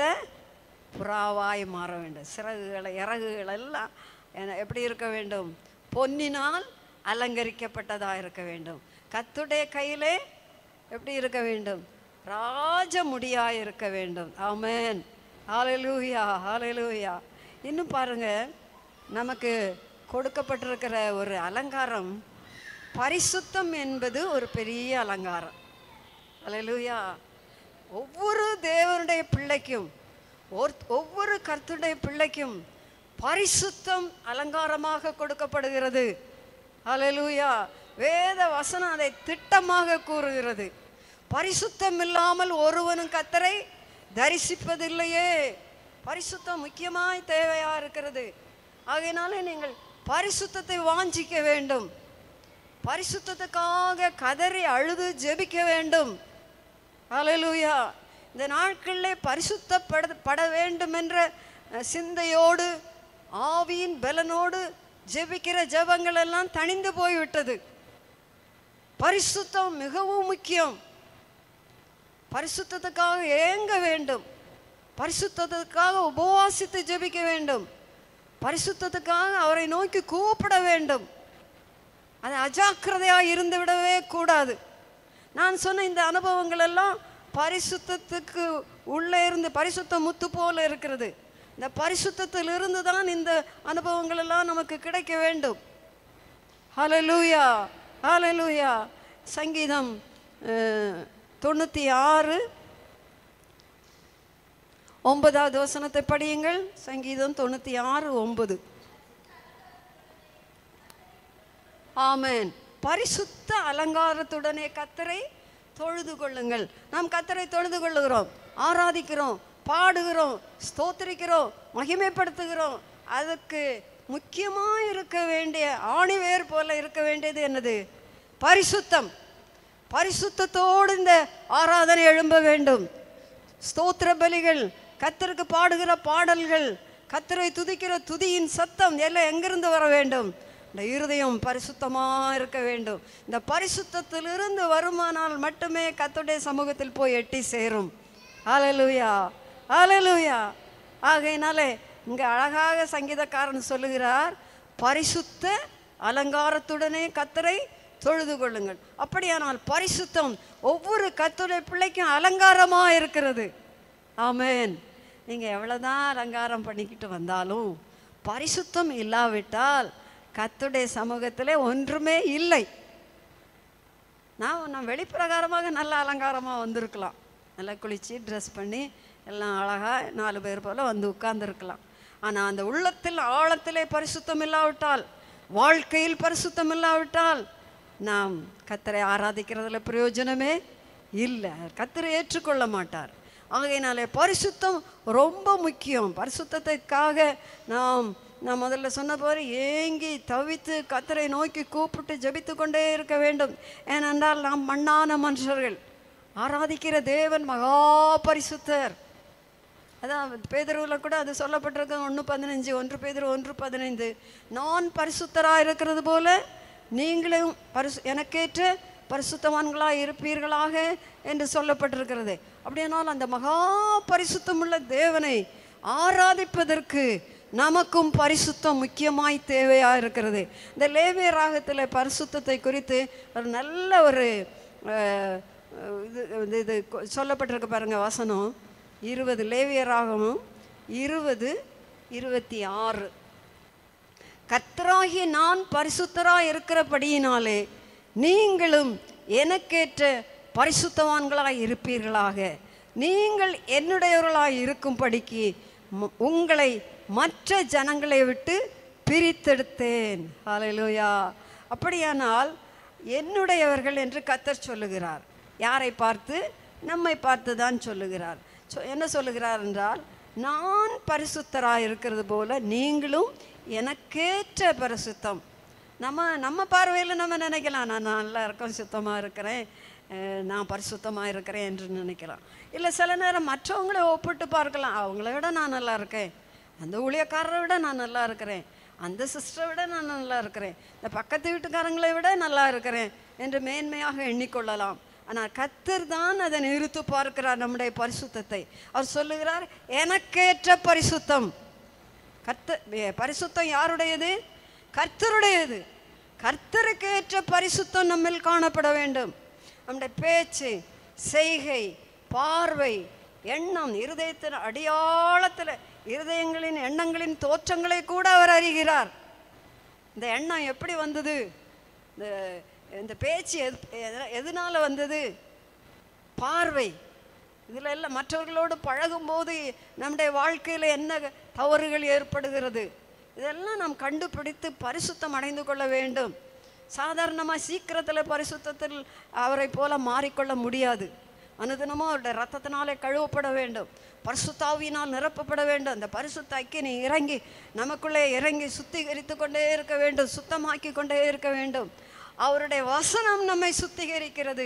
புறாவாய் மாற வேண்டும் சிறகுகளை இறகுகள் எல்லாம் என்ன- எப்படி இருக்க வேண்டும் பொன்னினால் அலங்கரிக்கப்பட்டதாக இருக்க வேண்டும் கத்துடைய கையிலே எப்படி இருக்க வேண்டும் ராஜ முடியாய் இருக்க வேண்டும் ஆமென் ஹalleluya ஹalleluya இன்னும் பாருங்க நமக்கு கொடுக்கப்பட்டிருக்கிற ஒரு அலங்காரம் பரிசுத்தம் என்பது ஒரு பெரிய அலங்காரம் ஹalleluya ஒவ்வொரு தேவனுடைய பிள்ளைக்கும் ஒர்- ஒவ்வொரு கர்த்தருடைய பிள்ளைக்கும் பரிசுத்தம் அலங்காரமாக கொடுக்கப்படுகிறது ஹalleluya வேத வசனம் அதை திட்டமாக கூறுகிறது பரிசுத்தம் இல்லாமல் ஒருவனும் கத்தரை தரிசிப்பதில்லையே பரிசுத்தம் முக்கியமாய் தேவையா இருக்கிறது ஆகையினாலே நீங்கள் பரிசுத்தத்தை வாஞ்சிக்க வேண்டும் பரிசுத்தத்துக்காக கதறி அழுது ஜெபிக்க வேண்டும் ஹalleluya இந்த நாட்களிலே பரிசுத்தப்பட பட வேண்டும் என்ற அஹ், சிந்தையோடு ஆவியின் பலனோடு ஜெபிக்கிற ஜெபங்கள் எல்லாம் தணிந்து போய்விட்டது பரிசுத்தம் மிகவும் முக்கியம் பரிசுத்தத்துக்காக ஏங்க வேண்டும் பரிசுத்தத்துக்காக உபவாசித்து ஜெபிக்க வேண்டும் பரிசுத்தத்துக்காக அவரை நோக்கி கூப்பிட வேண்டும் அது அஜாக்கிரதையாக இருந்து விடவே கூடாது நான் சொன்ன இந்த அனுபவங்கள் எல்லாம் பரிசுத்தத்துக்கு உள்ளே இருந்து பரிசுத்த முத்து போல இருக்கிறது இந்த பரிசுத்தத்தில் இருந்து தான் இந்த அனுபவங்கள் எல்லாம் நமக்கு கிடைக்க வேண்டும் ஹalleluya ஹalleluya சங்கீதம் அஹ், தொண்ணூற்றி ஆறு ஒன்பதாவது வசனத்தை படியுங்கள் சங்கீதம் தொண்ணூற்றி ஆறு ஒன்பது ஆமென் பரிசுத்த அலங்காரத்துடனே கத்தரை தொழுது கொள்ளுங்கள் நாம் கத்தரை தொழுது கொள்ளுகிறோம் ஆராதிக்கிறோம் பாடுகிறோம் ஸ்தோத்திரிக்கிறோம் மகிமைப்படுத்துகிறோம் அதுக்கு முக்கியமாக இருக்க வேண்டிய ஆணிவேர் போல இருக்க வேண்டியது என்னது பரிசுத்தம் பரிசுத்தத்தோடு இந்த ஆராதனை எழும்ப வேண்டும் ஸ்தோத்திர பலிகள் கத்தருக்கு பாடுகிற பாடல்கள் கத்தரை துதிக்கிற துதியின் சத்தம் எல்லாம் எங்கிருந்து வர வேண்டும் இந்த இருதயம் பரிசுத்தமாக இருக்க வேண்டும் இந்த பரிசுத்தத்திலிருந்து வருமானால் மட்டுமே கத்தருடைய சமூகத்தில் போய் எட்டி சேரும் ஹalleluya ஹalleluya ஆகையினாலே இங்கே அழகாக சங்கீதக்காரன் சொல்லுகிறார் பரிசுத்த அலங்காரத்துடனே கத்தரை தொழுது கொள்ளுங்கள் அப்படியானால் பரிசுத்தம் ஒவ்வொரு கத்துடைய பிள்ளைக்கும் அலங்காரமாக இருக்கிறது ஆமென் நீங்கள் எவ்வளோதான் அலங்காரம் பண்ணிக்கிட்டு வந்தாலும் பரிசுத்தம் இல்லாவிட்டால் கத்துடைய சமூகத்தில் ஒன்றுமே இல்லை நான் நான் வெளிப்பிரகாரமாக நல்ல அலங்காரமாக வந்திருக்கலாம் நல்லா குளித்து ட்ரெஸ் பண்ணி எல்லாம் அழகாக நாலு பேர் போல் வந்து உட்கார்ந்துருக்கலாம் ஆனால் அந்த உள்ளத்தில் ஆழத்திலே பரிசுத்தம் இல்லாவிட்டால் வாழ்க்கையில் பரிசுத்தம் இல்லாவிட்டால் நாம் கத்தரை ஆராதிக்கிறதுல பிரயோஜனமே இல்லை கத்தரை ஏற்றுக்கொள்ள மாட்டார் ஆகையினாலே பரிசுத்தம் ரொம்ப முக்கியம் பரிசுத்தத்துக்காக நாம் நான் முதல்ல சொன்ன போல ஏங்கி தவித்து கத்தரை நோக்கி கூப்பிட்டு ஜெபித்து கொண்டே இருக்க வேண்டும் ஏனென்றால் நாம் மண்ணான மனுஷர்கள் ஆராதிக்கிற தேவன் மகா பரிசுத்தர் அதான் பேதருவில் கூட அது சொல்லப்பட்டிருக்கு ஒன்று பதினஞ்சு ஒன்று பேதரு ஒன்று பதினைந்து நான் பரிசுத்தராக இருக்கிறது போல நீங்களும் பரிசு எனக்கேற்ற பரிசுத்தவான்களாக இருப்பீர்களாக என்று சொல்லப்பட்டிருக்கிறது அப்படியானால் அந்த மகா பரிசுத்தமுள்ள தேவனை ஆராதிப்பதற்கு நமக்கும் பரிசுத்தம் முக்கியமாய் தேவையாக இருக்கிறது இந்த லேவிய ராகத்தில் பரிசுத்தத்தை குறித்து ஒரு நல்ல ஒரு அஹ், இது இது- இது கொ- சொல்லப்பட்டிருக்கு பாருங்க வசனம் இருபது லேவிய ராகமும் இருபது இருபத்தி ஆறு கர்த்தராகிய நான் பரிசுத்தராய் இருக்கிறபடியினாலே நீங்களும் எனக்கேற்ற பரிசுத்தவான்களாய் இருப்பீர்களாக நீங்கள் என்னுடையவர்களாய் இருக்கும்படிக்கு ம- உங்களை மற்ற ஜனங்களை விட்டு பிரித்தெடுத்தேன் ஹalleluya அப்படியானால் என்னுடையவர்கள் என்று கத்தர் சொல்லுகிறார் யாரை பார்த்து நம்மை பார்த்து தான் சொல்லுகிறார் சொ- என்ன சொல்லுகிறார் என்றால் நான் பரிசுத்தராக இருக்கிறது போல நீங்களும் எனக்கேற்ற பரிசுத்தம் நம்ம நம்ம பார்வையில் நம்ம நினைக்கலாம் நான் நல்லா இருக்கேன் சுத்தமாக இருக்கிறேன் அஹ் நான் பரிசுத்தமாக இருக்கிறேன் என்று நினைக்கலாம் இல்லை சில நேரம் மற்றவங்களை ஒப்பிட்டு பார்க்கலாம் அவங்கள விட நான் நல்லா இருக்கேன் அந்த ஊழியக்காரரை விட நான் நல்லா இருக்கிறேன் அந்த சிஸ்டரை விட நான் நல்லா இருக்கிறேன் இந்த பக்கத்து வீட்டுக்காரங்களை விட நல்லா இருக்கிறேன் என்று மேன்மையாக எண்ணிக்கொள்ளலாம் ஆனால் கத்தர் தான் அதை நிறுத்து பார்க்கிறார் நம்முடைய பரிசுத்தத்தை அவர் சொல்லுகிறார் எனக்கேற்ற பரிசுத்தம் கர்த்த ஏ, பரிசுத்தம் யாருடையது கர்த்தருடையது கர்த்தருக்கு ஏற்ற பரிசுத்தம் நம்மில் காணப்பட வேண்டும் நம்முடைய பேச்சு செய்கை பார்வை எண்ணம் இருதயத்தின் அடியாளத்தில் இருதயங்களின் எண்ணங்களின் தோற்றங்களை கூட அவர் அறிகிறார் இந்த எண்ணம் எப்படி வந்தது இந்த இந்த பேச்சு எது எத- எதனால வந்தது பார்வை இதில் எல்லாம் மற்றவர்களோடு பழகும்போது நம்முடைய வாழ்க்கையில் என்ன தவறுகள் ஏற்படுகிறது இதெல்லாம் நாம் கண்டுபிடித்து பரிசுத்தம் அடைந்து கொள்ள வேண்டும் சாதாரணமாக சீக்கிரத்தில் பரிசுத்தத்தில் அவரை போல மாறிக்கொள்ள முடியாது அனுதினமும் அவருடைய ரத்தத்தினாலே கழுவப்பட வேண்டும் பரிசுத்தாவியினால் நிரப்பப்பட வேண்டும் அந்த பரிசுத்த அக்கினி இறங்கி நமக்குள்ளே இறங்கி சுத்திகரித்து கொண்டே இருக்க வேண்டும் சுத்தமாக்கி கொண்டே இருக்க வேண்டும் அவருடைய வசனம் நம்மை சுத்திகரிக்கிறது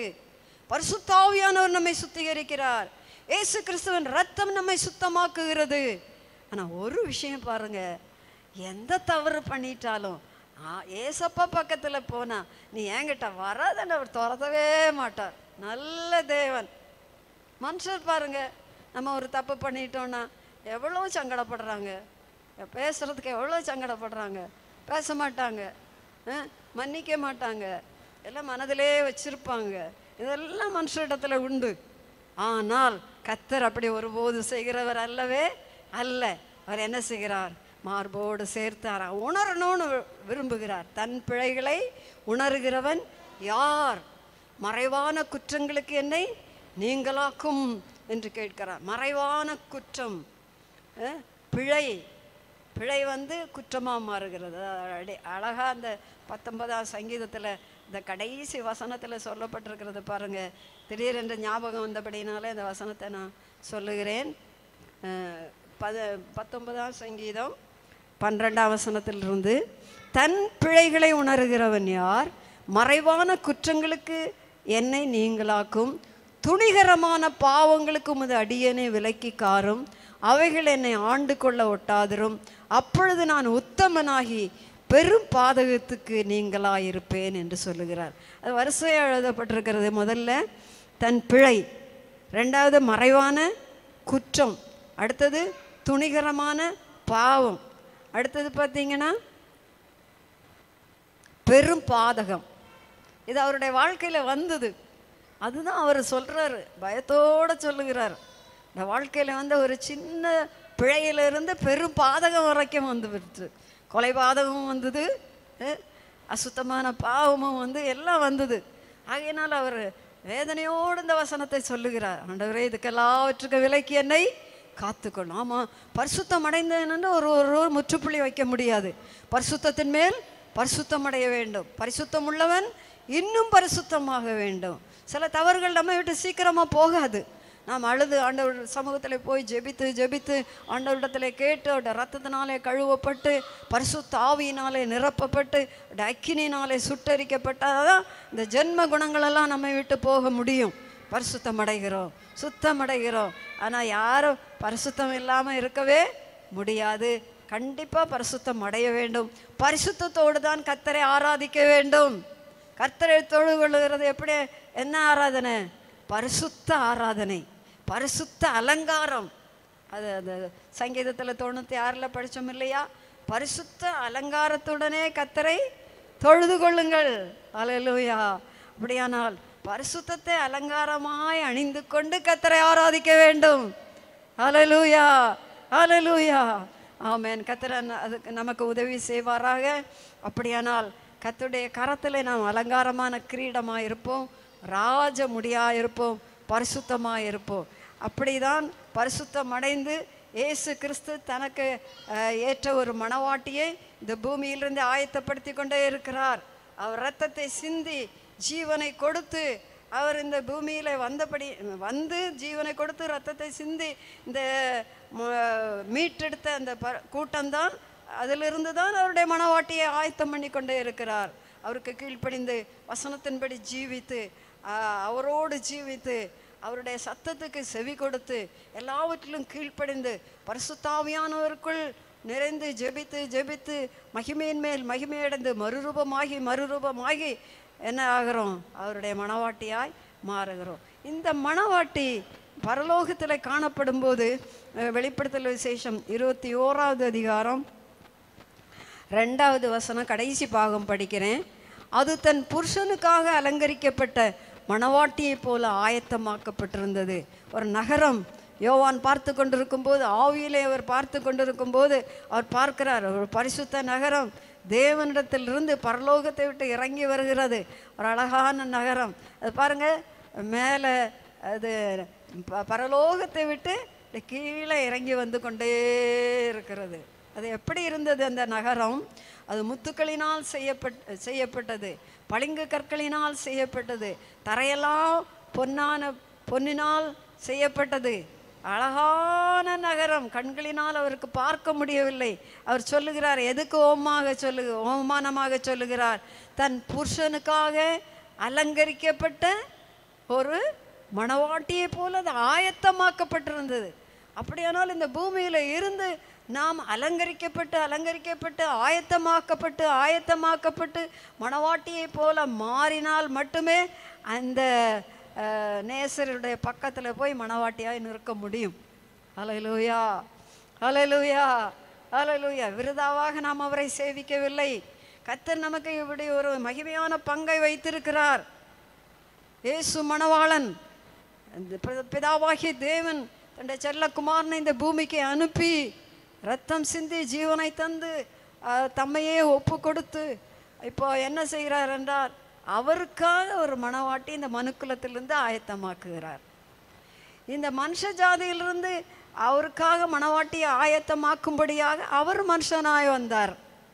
பரிசுத்தாவியானவர் நம்மை சுத்திகரிக்கிறார் இயேசு கிறிஸ்துவின் ரத்தம் நம்மை சுத்தமாக்குகிறது ஆனால் ஒரு விஷயம் பாருங்க எந்த தவறு பண்ணிட்டாலும் ஆ, ஏசப்பா பக்கத்தில் போனா நீ என்கிட்ட வராதன்னு அவர் துரத்தவே மாட்டார் நல்ல தேவன் மனுஷர் பாருங்க நம்ம ஒரு தப்பு பண்ணிட்டோம்னா எவ்வளோ சங்கடப்படுறாங்க பேசுறதுக்கு எவ்வளோ சங்கடப்படுறாங்க பேச மாட்டாங்க ஆ, மன்னிக்க மாட்டாங்க எல்லாம் மனதிலே வச்சிருப்பாங்க இதெல்லாம் மனுஷரிடத்துல உண்டு ஆனால் கத்தர் அப்படி ஒருபோது செய்கிறவர் அல்லவே அல்ல அவர் என்ன செய்கிறார் மார்போடு சேர்த்தார் உணரணும்னு வி- விரும்புகிறார் தன் பிழைகளை உணர்கிறவன் யார் மறைவான குற்றங்களுக்கு என்னை நீங்களாக்கும் என்று கேட்கிறார் மறைவான குற்றம் அஹ், பிழை பிழை வந்து குற்றமாக மாறுகிறது அடி அழகாக அந்த பத்தொன்பதாம் சங்கீதத்தில் இந்த கடைசி வசனத்தில் சொல்லப்பட்டிருக்கிறது பாருங்க திடீரென்று ஞாபகம் வந்தபடினாலே இந்த வசனத்தை நான் சொல்லுகிறேன் அஹ், பத பத்தொன்பதாம் சங்கீதம் பன்னிரெண்டாம் வசனத்திலிருந்து தன் பிழைகளை உணர்கிறவன் யார் மறைவான குற்றங்களுக்கு என்னை நீங்களாக்கும் துணிகரமான பாவங்களுக்கு உமது அடியனை விலக்கி காரும் அவைகள் என்னை ஆண்டு கொள்ள ஒட்டாதிரும் அப்பொழுது நான் உத்தமனாகி பெரும் பாதகத்துக்கு நீங்களாயிருப்பேன் என்று சொல்லுகிறார் அது வரிசையாக எழுதப்பட்டிருக்கிறது முதல்ல தன் பிழை ரெண்டாவது மறைவான குற்றம் அடுத்தது துணிகரமான பாவம் அடுத்தது பார்த்தீங்கன்னா பெரும் பாதகம் இது அவருடைய வாழ்க்கையில் வந்தது அதுதான் அவர் சொல்கிறாரு பயத்தோடு சொல்லுகிறார் இந்த வாழ்க்கையில் வந்து ஒரு சின்ன பிழையிலிருந்து பெரும் பாதகம் வரைக்கும் வந்து விட்டு கொலை பாதகமும் வந்தது அஹ், அசுத்தமான பாவமும் வந்து எல்லாம் வந்தது ஆகையினால் அவர் வேதனையோடு இந்த வசனத்தை சொல்லுகிறார் ஆண்டவரே இதுக்கெல்லாவற்றுக்கு விலைக்கு என்னை காத்துக்கொள்ளும் ஆமாம் பரிசுத்தம் அடைந்தேன்னு ஒரு ஒரு முற்றுப்புள்ளி வைக்க முடியாது பரிசுத்தத்தின் மேல் பரிசுத்தம் அடைய வேண்டும் பரிசுத்தம் உள்ளவன் இன்னும் பரிசுத்தமாக வேண்டும் சில தவறுகள் நம்ம விட்டு சீக்கிரமாக போகாது நாம் அழுது ஆண்டவர் சமூகத்தில் போய் ஜெபித்து ஜெபித்து ஆண்டவரிடத்தில் கேட்டு அவருடைய ரத்தத்தினாலே கழுவப்பட்டு பரிசுத்த ஆவியினாலே நிரப்பப்பட்டு அவருடைய அக்கினினாலே சுட்டரிக்கப்பட்டாதான் இந்த ஜென்ம குணங்களெல்லாம் நம்மை விட்டு போக முடியும் பரிசுத்தம் அடைகிறோம் சுத்தம் அடைகிறோம் ஆனால் யாரும் பரிசுத்தம் இல்லாமல் இருக்கவே முடியாது கண்டிப்பாக பரிசுத்தம் அடைய வேண்டும் பரிசுத்தத்தோடு தான் கத்தரை ஆராதிக்க வேண்டும் கர்த்தரை தொழு கொள்ளுகிறது எப்படி என்ன ஆராதனை பரிசுத்த ஆராதனை பரிசுத்த அலங்காரம் அது அந்த சங்கீதத்தில் தொண்ணூற்றி ஆறில் படித்தோம் இல்லையா பரிசுத்த அலங்காரத்துடனே கத்தரை தொழுது கொள்ளுங்கள் அலலூயா அப்படியானால் பரிசுத்தத்தை அலங்காரமாய் அணிந்து கொண்டு கத்தரை ஆராதிக்க வேண்டும் அலலூயா அலலூயா ஆமென் கத்தர் அதுக்கு நமக்கு உதவி செய்வாராக அப்படியானால் கத்துடைய கரத்தில் நாம் அலங்காரமான கிரீடமாக இருப்போம் ராஜ முடியாக இருப்போம் பரிசுத்தமாக இருப்போம் அப்படிதான் பரிசுத்தம் அடைந்து இயேசு கிறிஸ்து தனக்கு அஹ், ஏற்ற ஒரு மணவாட்டியை இந்த பூமியிலிருந்து ஆயத்தப்படுத்தி கொண்டே இருக்கிறார் அவர் இரத்தத்தை சிந்தி ஜீவனை கொடுத்து அவர் இந்த பூமியில் வந்தபடி வந்து ஜீவனை கொடுத்து ரத்தத்தை சிந்தி இந்த ம- மீட்டெடுத்த அந்த ப கூட்டம்தான் அதிலிருந்து தான் அவருடைய மனவாட்டியை ஆயத்தம் பண்ணி கொண்டே இருக்கிறார் அவருக்கு கீழ்ப்படிந்து வசனத்தின்படி ஜீவித்து ஆ, அவரோடு ஜீவித்து அவருடைய சத்தத்துக்கு செவி கொடுத்து எல்லாவற்றிலும் கீழ்ப்படிந்து பரிசுத்தாவியானவருக்குள் நிறைந்து ஜெபித்து ஜெபித்து மகிமையின் மேல் மகிமையடைந்து மறுரூபமாகி மறுரூபமாகி என்ன ஆகிறோம் அவருடைய மணவாட்டியாய் மாறுகிறோம் இந்த மணவாட்டி பரலோகத்தில் காணப்படும் போது அஹ், வெளிப்படுத்தல் விசேஷம் இருபத்தி ஓராவது அதிகாரம் ரெண்டாவது வசனம் கடைசி பாகம் படிக்கிறேன் அது தன் புருஷனுக்காக அலங்கரிக்கப்பட்ட மணவாட்டியைப் போல ஆயத்தமாக்கப்பட்டிருந்தது ஒரு நகரம் யோவான் பார்த்து கொண்டிருக்கும் போது ஆவியிலே அவர் பார்த்து கொண்டிருக்கும் போது அவர் பார்க்கிறார் ஒரு பரிசுத்த நகரம் தேவனிடத்திலிருந்து பரலோகத்தை விட்டு இறங்கி வருகிறது ஒரு அழகான நகரம் அது பாருங்க மேலே அது ப- பரலோகத்தை விட்டு இப்படி கீழே இறங்கி வந்து கொண்டே இருக்கிறது அது எப்படி இருந்தது அந்த நகரம் அது முத்துக்களினால் செய்யப்பட் செய்யப்பட்டது பளிங்கு கற்களினால் செய்யப்பட்டது தரையெல்லாம் பொன்னான பொன்னினால் செய்யப்பட்டது அழகான நகரம் கண்களினால் அவருக்கு பார்க்க முடியவில்லை அவர் சொல்லுகிறார் எதுக்கு ஓமாக சொல்லு ஓமானமாக சொல்லுகிறார் தன் புருஷனுக்காக அலங்கரிக்கப்பட்ட ஒரு மணவாட்டியை போல அது ஆயத்தமாக்கப்பட்டிருந்தது அப்படியானால் இந்த பூமியில் இருந்து நாம் அலங்கரிக்கப்பட்டு அலங்கரிக்கப்பட்டு ஆயத்தமாக்கப்பட்டு ஆயத்தமாக்கப்பட்டு மணவாட்டியைப் போல மாறினால் மட்டுமே அந்த அஹ், நேசருடைய பக்கத்தில் போய் மணவாட்டியாய் நிற்க முடியும் ஹalleluya ஹalleluya ஹalleluya விருதாவாக நாம் அவரை சேவிக்கவில்லை கர்த்தர் நமக்கு இப்படி ஒரு மகிமையான பங்கை வைத்திருக்கிறார் இயேசு மணவாளன் அந்த பி- பிதாவாகிய தேவன் தன்னுடைய செல்லகுமாரனை இந்த பூமிக்கு அனுப்பி ரத்தம் சிந்தி ஜீவனை தந்து அஹ், தம்மையே ஒப்பு கொடுத்து இப்போ என்ன செய்கிறார் என்றால் அவருக்காக ஒரு மணவாட்டி இந்த மனுக்குலத்திலிருந்து ஆயத்தமாக்குகிறார் இந்த மனுஷ ஜாதியிலிருந்து அவருக்காக மணவாட்டியை ஆயத்தமாக்கும்படியாக அவர் மனுஷனாய் வந்தார்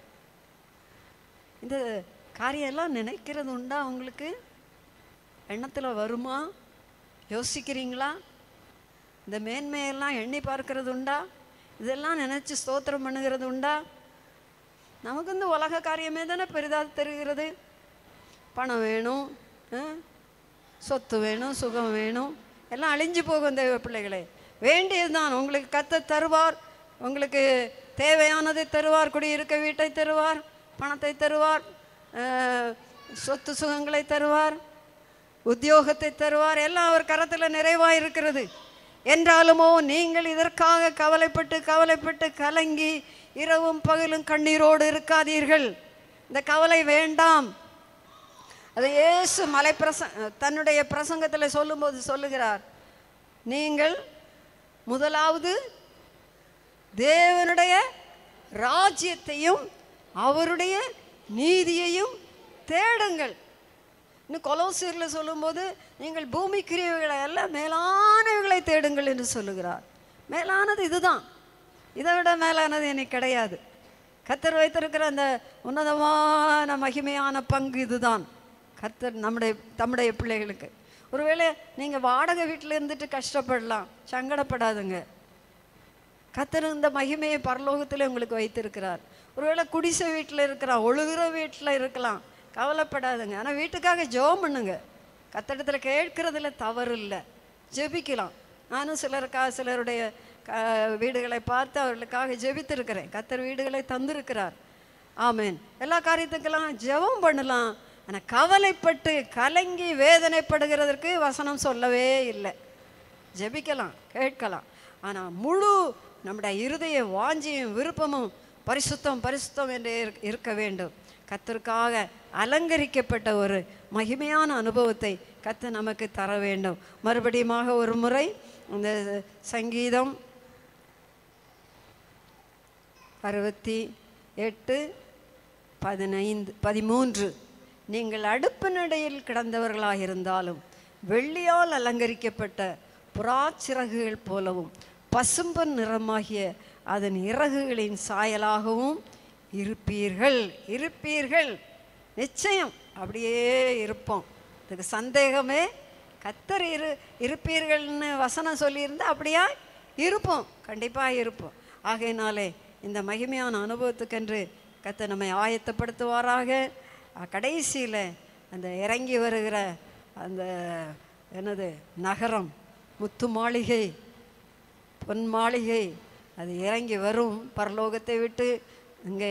இந்த காரியம் எல்லாம் நினைக்கிறது உண்டா உங்களுக்கு எண்ணத்தில் வருமா யோசிக்கிறீங்களா இந்த மேன்மையெல்லாம் எண்ணி பார்க்கறது உண்டா இதெல்லாம் நினச்சி ஸ்தோத்திரம் பண்ணுகிறது உண்டா நமக்கு இந்த உலக காரியமே தானே பெரிதாக தெரிகிறது பணம் வேணும் ஆ? சொத்து வேணும் சுகம் வேணும் எல்லாம் அழிஞ்சு போகும் தேவ பிள்ளைகளே வேண்டியதுதான் உங்களுக்கு கத்த தருவார் உங்களுக்கு தேவையானதை தருவார் குடியிருக்க வீட்டை தருவார் பணத்தை தருவார் அஹ், சொத்து சுகங்களை தருவார் உத்தியோகத்தை தருவார் எல்லாம் அவர் கரத்தில் நிறைவாக இருக்கிறது என்றாலுமோ நீங்கள் இதற்காக கவலைப்பட்டு கவலைப்பட்டு கலங்கி இரவும் பகலும் கண்ணீரோடு இருக்காதீர்கள் இந்த கவலை வேண்டாம் அதை இயேசு மலை பிரச தன்னுடைய பிரசங்கத்தில் சொல்லும்போது சொல்லுகிறார் நீங்கள் முதலாவது தேவனுடைய ராஜ்யத்தையும் அவருடைய நீதியையும் தேடுங்கள் இன்னும் கொலோசியரில் சொல்லும்போது நீங்கள் பூமிக்குரியவைகளை அல்ல மேலானவைகளை தேடுங்கள் என்று சொல்லுகிறார் மேலானது இதுதான் இதை விட மேலானது எனக்கு கிடையாது கத்தர் வைத்திருக்கிற அந்த உன்னதமான மகிமையான பங்கு இதுதான் கத்தர் நம்முடைய தம்முடைய பிள்ளைகளுக்கு ஒருவேளை நீங்கள் வாடகை வீட்டில் இருந்துட்டு கஷ்டப்படலாம் சங்கடப்படாதுங்க கத்தர் இந்த மகிமையை பரலோகத்தில் உங்களுக்கு வைத்திருக்கிறார் ஒருவேளை குடிசை வீட்டில் இருக்கலாம் ஒழுகுற வீட்டில் இருக்கலாம் கவலைப்படாதுங்க ஆனால் வீட்டுக்காக ஜெபம் பண்ணுங்க கத்தடத்துல கேட்கறதுல தவறு இல்லை ஜெபிக்கலாம் நானும் சிலருக்காக சிலருடைய க வீடுகளை பார்த்து அவர்களுக்காக ஜெபித்திருக்கிறேன் கத்தர் வீடுகளை தந்திருக்கிறார் ஆமென் எல்லா காரியத்துக்கெல்லாம் ஜெபம் பண்ணலாம் ஆனால் கவலைப்பட்டு கலங்கி வேதனைப்படுகிறதற்கு வசனம் சொல்லவே இல்லை ஜெபிக்கலாம் கேட்கலாம் ஆனால் முழு நம்முடைய இருதய வாஞ்சியும் விருப்பமும் பரிசுத்தம் பரிசுத்தம் என்று இருக்க- இருக்க வேண்டும் கத்தருக்காக அலங்கரிக்கப்பட்ட ஒரு மகிமையான அனுபவத்தை கத்த நமக்கு தர வேண்டும் மறுபடியுமாக ஒரு முறை இந்த சங்கீதம் அறுபத்தி எட்டு பதினைந்து பதிமூன்று நீங்கள் அடுப்பு நடையில் கிடந்தவர்களாக இருந்தாலும் வெள்ளியால் அலங்கரிக்கப்பட்ட புறாச்சிறகுகள் போலவும் பசும்பன் நிறமாகிய அதன் இறகுகளின் சாயலாகவும் இருப்பீர்கள் இருப்பீர்கள் நிச்சயம் அப்படியே இருப்போம் இதுக்கு சந்தேகமே கத்தர் இரு இருப்பீர்கள்னு வசனம் சொல்லியிருந்தா அப்படியா இருப்போம் கண்டிப்பாக இருப்போம் ஆகையினாலே இந்த மகிமையான அனுபவத்துக்கென்று கத்த நம்மை ஆயத்தப்படுத்துவாராக கடைசியில் அந்த இறங்கி வருகிற அந்த என்னது நகரம் முத்து மாளிகை பொன் மாளிகை அது இறங்கி வரும் பரலோகத்தை விட்டு இங்கே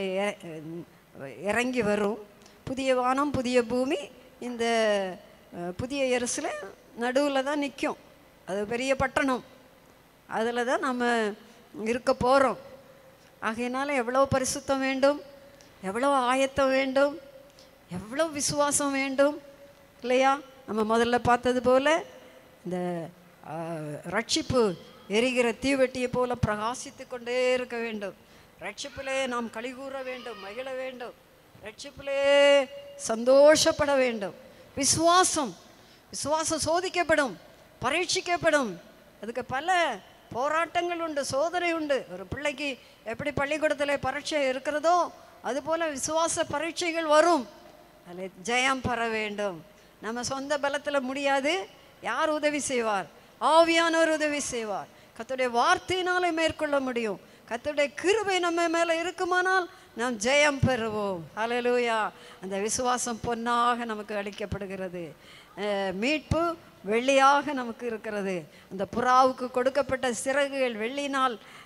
இறங்கி வரும் புதிய வானம் புதிய பூமி இந்த அஹ், புதிய எருசில் நடுவில் தான் நிற்கும் அது பெரிய பட்டணம் அதில் தான் நம்ம இருக்க போகிறோம் ஆகையினால எவ்வளோ பரிசுத்தம் வேண்டும் எவ்வளோ ஆயத்தம் வேண்டும் எவ்வளோ விசுவாசம் வேண்டும் இல்லையா நம்ம முதல்ல பார்த்தது போல இந்த ஆ, ரட்சிப்பு எரிகிற தீவெட்டியை போல பிரகாசித்து கொண்டே இருக்க வேண்டும் ரட்சிப்பிலே நாம் கலிகூற வேண்டும் மகிழ வேண்டும் ரட்சிப்பிலே சந்தோஷப்பட வேண்டும் விசுவாசம் விசுவாசம் சோதிக்கப்படும் பரீட்சிக்கப்படும் அதுக்கு பல போராட்டங்கள் உண்டு சோதனை உண்டு ஒரு பிள்ளைக்கு எப்படி பள்ளிக்கூடத்தில் பரீட்சை இருக்கிறதோ அதுபோல விசுவாச பரீட்சைகள் வரும் அதில் ஜெயம் பெற வேண்டும் நம்ம சொந்த பலத்தில் முடியாது யார் உதவி செய்வார் ஆவியானவர் உதவி செய்வார் கர்த்தருடைய வார்த்தையினாலே மேற்கொள்ள முடியும் கர்த்தருடைய கிருபை நம்ம மேலே இருக்குமானால் நாம் ஜெயம் பெறுவோம் ஹalleluya அந்த விசுவாசம் பொன்னாக நமக்கு அளிக்கப்படுகிறது அஹ் மீட்பு வெள்ளியாக நமக்கு இருக்கிறது அந்த புறாவுக்கு கொடுக்கப்பட்ட சிறகுகள் வெள்ளினால்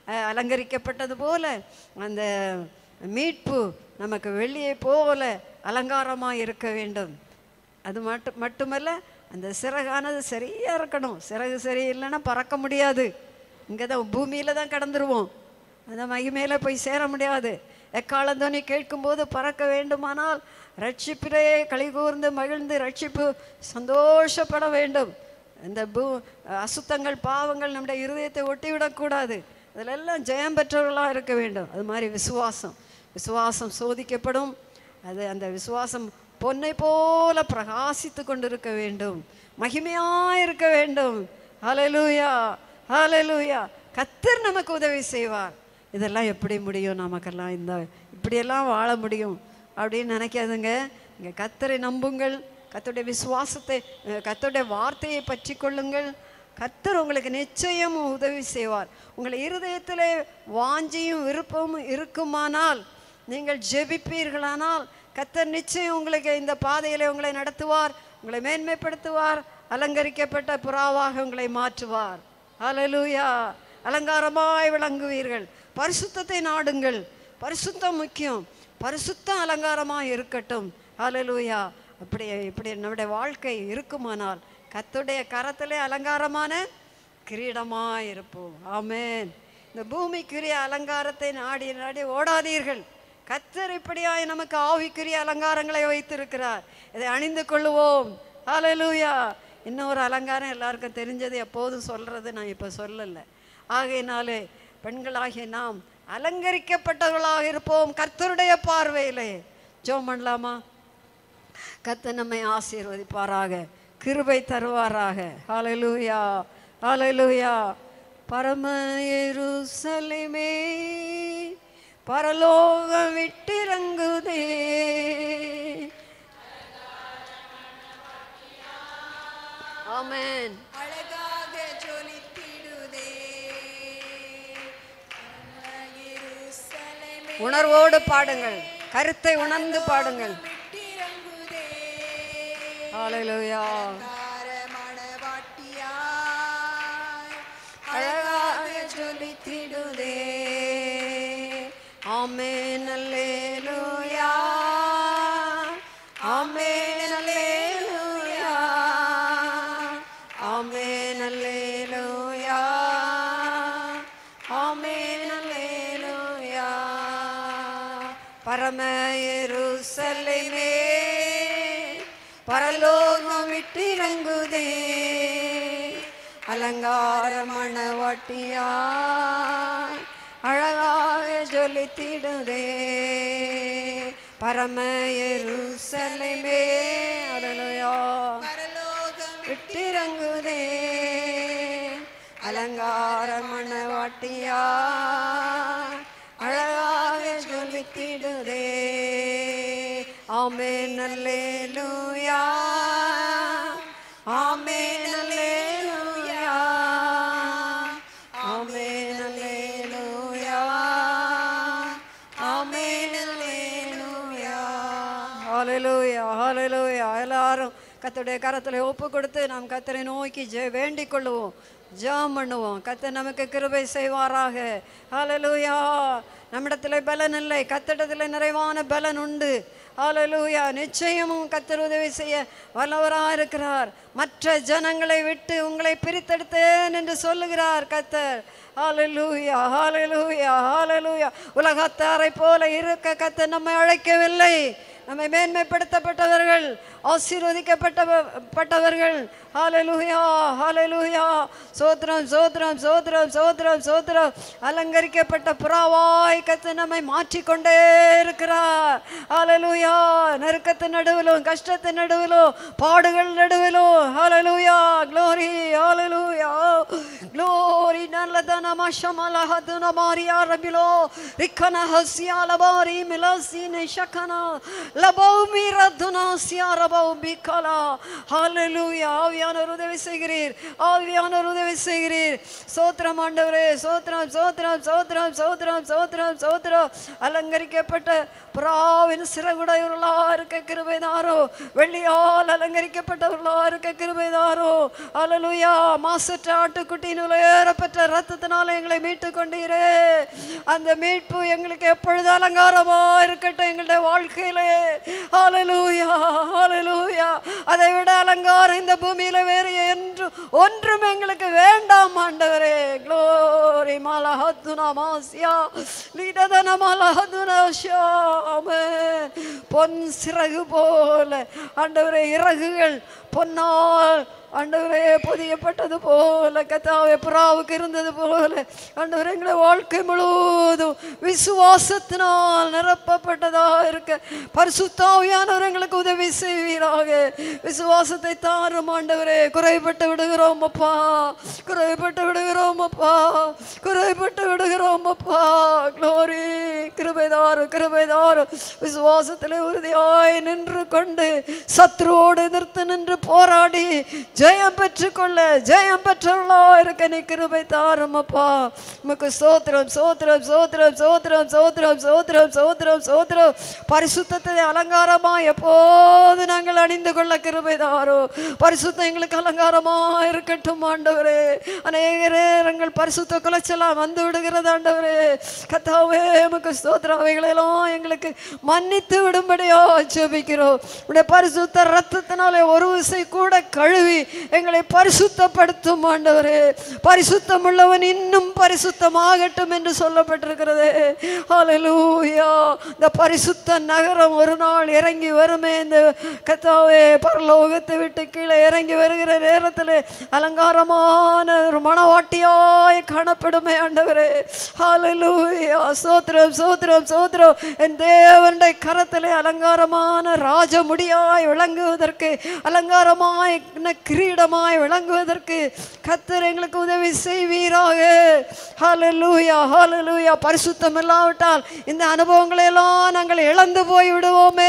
அஹ், அலங்கரிக்கப்பட்டது போல அந்த மீட்பு நமக்கு வெளியே போல அலங்காரமாக இருக்க வேண்டும் அது மட்டும் மட்டுமல்ல அந்த சிறகானது சரியாக இருக்கணும் சிறகு சரியில்லைன்னா பறக்க முடியாது இங்கே தான் பூமியில் தான் கடந்துருவோம் அந்த மகிமையில் போய் சேர முடியாது எக்காலந்தோனி கேட்கும்போது பறக்க வேண்டுமானால் ரட்சிப்பிலே கலிகூர்ந்து மகிழ்ந்து ரட்சிப்பு சந்தோஷப்பட வேண்டும் இந்த பூ அசுத்தங்கள் பாவங்கள் நம்முடைய இருதயத்தை ஒட்டிவிடக்கூடாது அதிலெல்லாம் ஜெயம் பெற்றவர்களாக இருக்க வேண்டும் அது மாதிரி விசுவாசம் விசுவாசம் சோதிக்கப்படும் அது அந்த விசுவாசம் பொன்னை போல பிரகாசித்து கொண்டிருக்க வேண்டும் மகிமையாக இருக்க வேண்டும் ஹalleluya ஹalleluya கத்தர் நமக்கு உதவி செய்வார் இதெல்லாம் எப்படி முடியும் நமக்கெல்லாம் இந்த இப்படியெல்லாம் வாழ முடியும் அப்படின்னு நினைக்காதுங்க இங்கே கத்தரை நம்புங்கள் கத்தருடைய விசுவாசத்தை அஹ், கர்த்தருடைய வார்த்தையை பற்றி கொள்ளுங்கள் கர்த்தர் உங்களுக்கு நிச்சயம் உதவி செய்வார் உங்கள் இருதயத்திலே வாஞ்சியும் விருப்பமும் இருக்குமானால் நீங்கள் ஜெபிப்பீர்களானால் கர்த்தர் நிச்சயம் உங்களுக்கு இந்த பாதையிலே உங்களை நடத்துவார் உங்களை மேன்மைப்படுத்துவார் அலங்கரிக்கப்பட்ட புறாவாக உங்களை மாற்றுவார் ஹalleluya அலங்காரமாய் விளங்குவீர்கள் பரிசுத்தத்தை நாடுங்கள் பரிசுத்தம் முக்கியம் பரிசுத்தம் அலங்காரமாக இருக்கட்டும் ஹalleluya அப்படி இப்படி நம்முடைய வாழ்க்கை இருக்குமானால் கர்த்தருடைய கரத்திலே அலங்காரமான கிரீடமாய் இருப்போம் ஆமென் இந்த பூமிக்குரிய அலங்காரத்தை நாடி நாடி ஓடாதீர்கள் கத்தர் இப்படியாய் நமக்கு ஆவிக்குரிய அலங்காரங்களை வைத்திருக்கிறார் இதை அணிந்து கொள்ளுவோம் ஹalleluya இன்னொரு அலங்காரம் எல்லாருக்கும் தெரிஞ்சது எப்போதும் சொல்றது நான் இப்போ சொல்லலை ஆகையினாலே பெண்களாகிய நாம் அலங்கரிக்கப்பட்டவர்களாக இருப்போம் கர்த்தருடைய பார்வையிலே ஜோம் பண்ணலாமா கர்த்தர் நம்மை ஆசீர்வதிப்பாராக கிருபை தருவாராக ஹalleluya ஹalleluya பரம எருசலேமே பரலோகம் விட்டிறங்குதே ஆமென் அழகாக ஜொலித்திடுதே எருசலேமே உணர்வோடு பாடுங்கள் கருத்தை உணர்ந்து பாடுங்கள் விட்டிறங்குதே ஹalleluya தார மணவாட்டியாய் அழகாக ஜொலித்திடுதே ஆமென் அல்லேலூயா ஆமென் அல்லேலூயா ஆமென் அல்லேலூயா ஆமென் அல்லேலூயா பரம எருசலேமே பரலோகம் விட்டிறங்குதே அலங்கார மணவாட்டியா அழகாக ஜொலித்திடுதே பரம எருசலேமே அல்லேலூயா பரலோகம் விட்டிறங்குதே அலங்கார மணவாட்டியா அழகாக ஜொலித்திடுதே ஆமென் அல்லேலூயா ஆமென் அல்லேலூயா ஆமென் அல்லேலூயா ஆமென் அல்லேலூயா ஹalleluya ஹalleluya எல்லாரும் கர்த்தருடைய கரத்தில் ஒப்பு கொடுத்து நாம் கத்தரை நோக்கி ஜெ வேண்டிக் கொள்ளுவோம் ஜெபம் பண்ணுவோம் கத்தர் நமக்கு கிருபை செய்வாராக ஹalleluya நம்மிடத்தில் பலன் இல்லை கத்திடத்தில் நிறைவான பலன் உண்டு ஹalleluya நிச்சயமும் கத்தர் உதவி செய்ய வல்லவராக இருக்கிறார் மற்ற ஜனங்களை விட்டு உங்களை பிரித்தெடுத்தேன் என்று சொல்லுகிறார் கத்தர் ஹalleluya ஹalleluya ஹalleluya உலகத்தாரை போல இருக்க கத்தர் நம்மை அழைக்கவில்லை நம்மை மேன்மைப்படுத்தப்பட்டவர்கள் ஆசீர்வதிக்கப்பட்ட பட்டவர்கள் ஹalleluya ஹalleluya சோத்ரம் சோத்ரம் சோத்ரம் சோத்ரம் சோத்ரம் அலங்கரிக்கப்பட்ட புறாவாய் கத்து நம்மை மாற்றிக்கொண்டே இருக்கிறார் ஹalleluya நெருக்கத்தின் நடுவிலும் கஷ்டத்தின் நடுவிலும் பாடுகள் நடுவிலும் ஹalleluya glory ஹalleluya glory நல்லதன மஷமலஹதுன மாரியா ரபிலோ ரிக்கன ஹசியா லபாரி மிலசின ஷக்கன லபௌமி ரதுனா சியா ரப பிகலா ஹalleluya ஆவியானவர் உதவி செய்கிறீர் ஆவியானவர் உதவி செய்கிறீர் சோத்திரம் ஆண்டவரே சோத்திரம் சோத்திரம் சோத்திரம் சோத்திரம் சோத்திரம் சோத்திரம் அலங்கரிக்கப்பட்ட புறாவின் சிறகுடையவர்களா இருக்க கிருபைதாரோ வெள்ளியால் அலங்கரிக்கப்பட்டவர்களா இருக்க கிருபைதாரோ அலலுயா மாசற்ற ஆட்டுக்குட்டியின் உயரப்பட்ட ரத்தத்தினால எங்களை மீட்டு கொண்டீரே அந்த மீட்பு எங்களுக்கு எப்பொழுது அலங்காரமா இருக்கட்டும் எங்களுடைய வாழ்க்கையிலே ஹalleluya ஹalleluya அதை விட அலங்காரம் இந்த பூமியில வேறு என்று ஒன்றும் எங்களுக்கு வேண்டாம் ஆண்டவரே க்ளோரி மலஹத்துனா மாசியா லீடதன மலஹதுனா ஆமென் பொன் சிறகு போல ஆண்டவரே இறகுகள் பொன்னால் ஆண்டவரே பொதியப்பட்டது போல கத்தாவே புறாவுக்கு இருந்தது போல ஆண்டவரே எங்களை வாழ்க்கை முழுவதும் விசுவாசத்தினால் நிரப்பப்பட்டதா இருக்க பரிசுத்தாவியானவர் எங்களுக்கு உதவி செய்வீராக விசுவாசத்தை தாரும் ஆண்டவரே குறைபட்டு விடுகிறோம் அப்பா குறைபட்டு விடுகிறோம் அப்பா குறைபட்டு விடுகிறோம் அப்பா க்ளோரி கிருபைதாரு கிருபைதாரு விசுவாசத்திலே உறுதியாய் நின்று கொண்டு சத்ருவோடு எதிர்த்து நின்று போராடி ஜெயம் பெற்றுக்கொள்ள ஜெயம் பெற்றவர்களா இருக்க நீ கிருபை தாரும் அப்பா உமக்கு சோத்திரம் சோத்திரம் சோத்திரம் சோத்திரம் சோத்திரம் சோத்திரம் சோத்திரம் சோத்திரம் பரிசுத்தத்தை அலங்காரமா எப்போது நாங்கள் அணிந்து கொள்ள கிருபை தாரோ பரிசுத்தம் எங்களுக்கு அலங்காரமா இருக்கட்டும் ஆண்டவரே அநேக நேரங்கள் பரிசுத்த குலைச்சலாம் வந்து விடுகிறது ஆண்டவரே கத்தாவே உமக்கு ஸ்தோத்திரம் அவைகளெல்லாம் எங்களுக்கு மன்னித்து விடும்படியா ஜெபிக்கிறோம் உடைய பரிசுத்த ரத்தத்தினாலே ஒரு விசை கூட கழுவி எங்களை பரிசுத்தப்படுத்தும் ஆண்டவரே பரிசுத்தம் உள்ளவன் இன்னும் பரிசுத்தமாகட்டும் என்று சொல்லப்பட்டிருக்கிறது ஹalleluya இந்த பரிசுத்த நகரம் ஒரு நாள் இறங்கி வருமே இந்த கத்தாவே பரலோகத்தை விட்டு கீழே இறங்கி வருகிற நேரத்தில் அலங்காரமான ஒரு மணவாட்டியாய் காணப்படுமே ஆண்டவரே ஹalleluya சோத்திரம் சோத்திரம் சோத்திரம் என் தேவனுடைய கரத்திலே அலங்காரமான ராஜமுடியாய் விளங்குவதற்கு அலங்காரமாய் ந- கிரீடமாய் விளங்குவதற்கு கத்தர் எங்களுக்கு உதவி செய்வீராக ஹalleluya ஹalleluya பரிசுத்தம் இல்லாவிட்டால் இந்த அனுபவங்களை எல்லாம் நாங்கள் இழந்து போய் விடுவோமே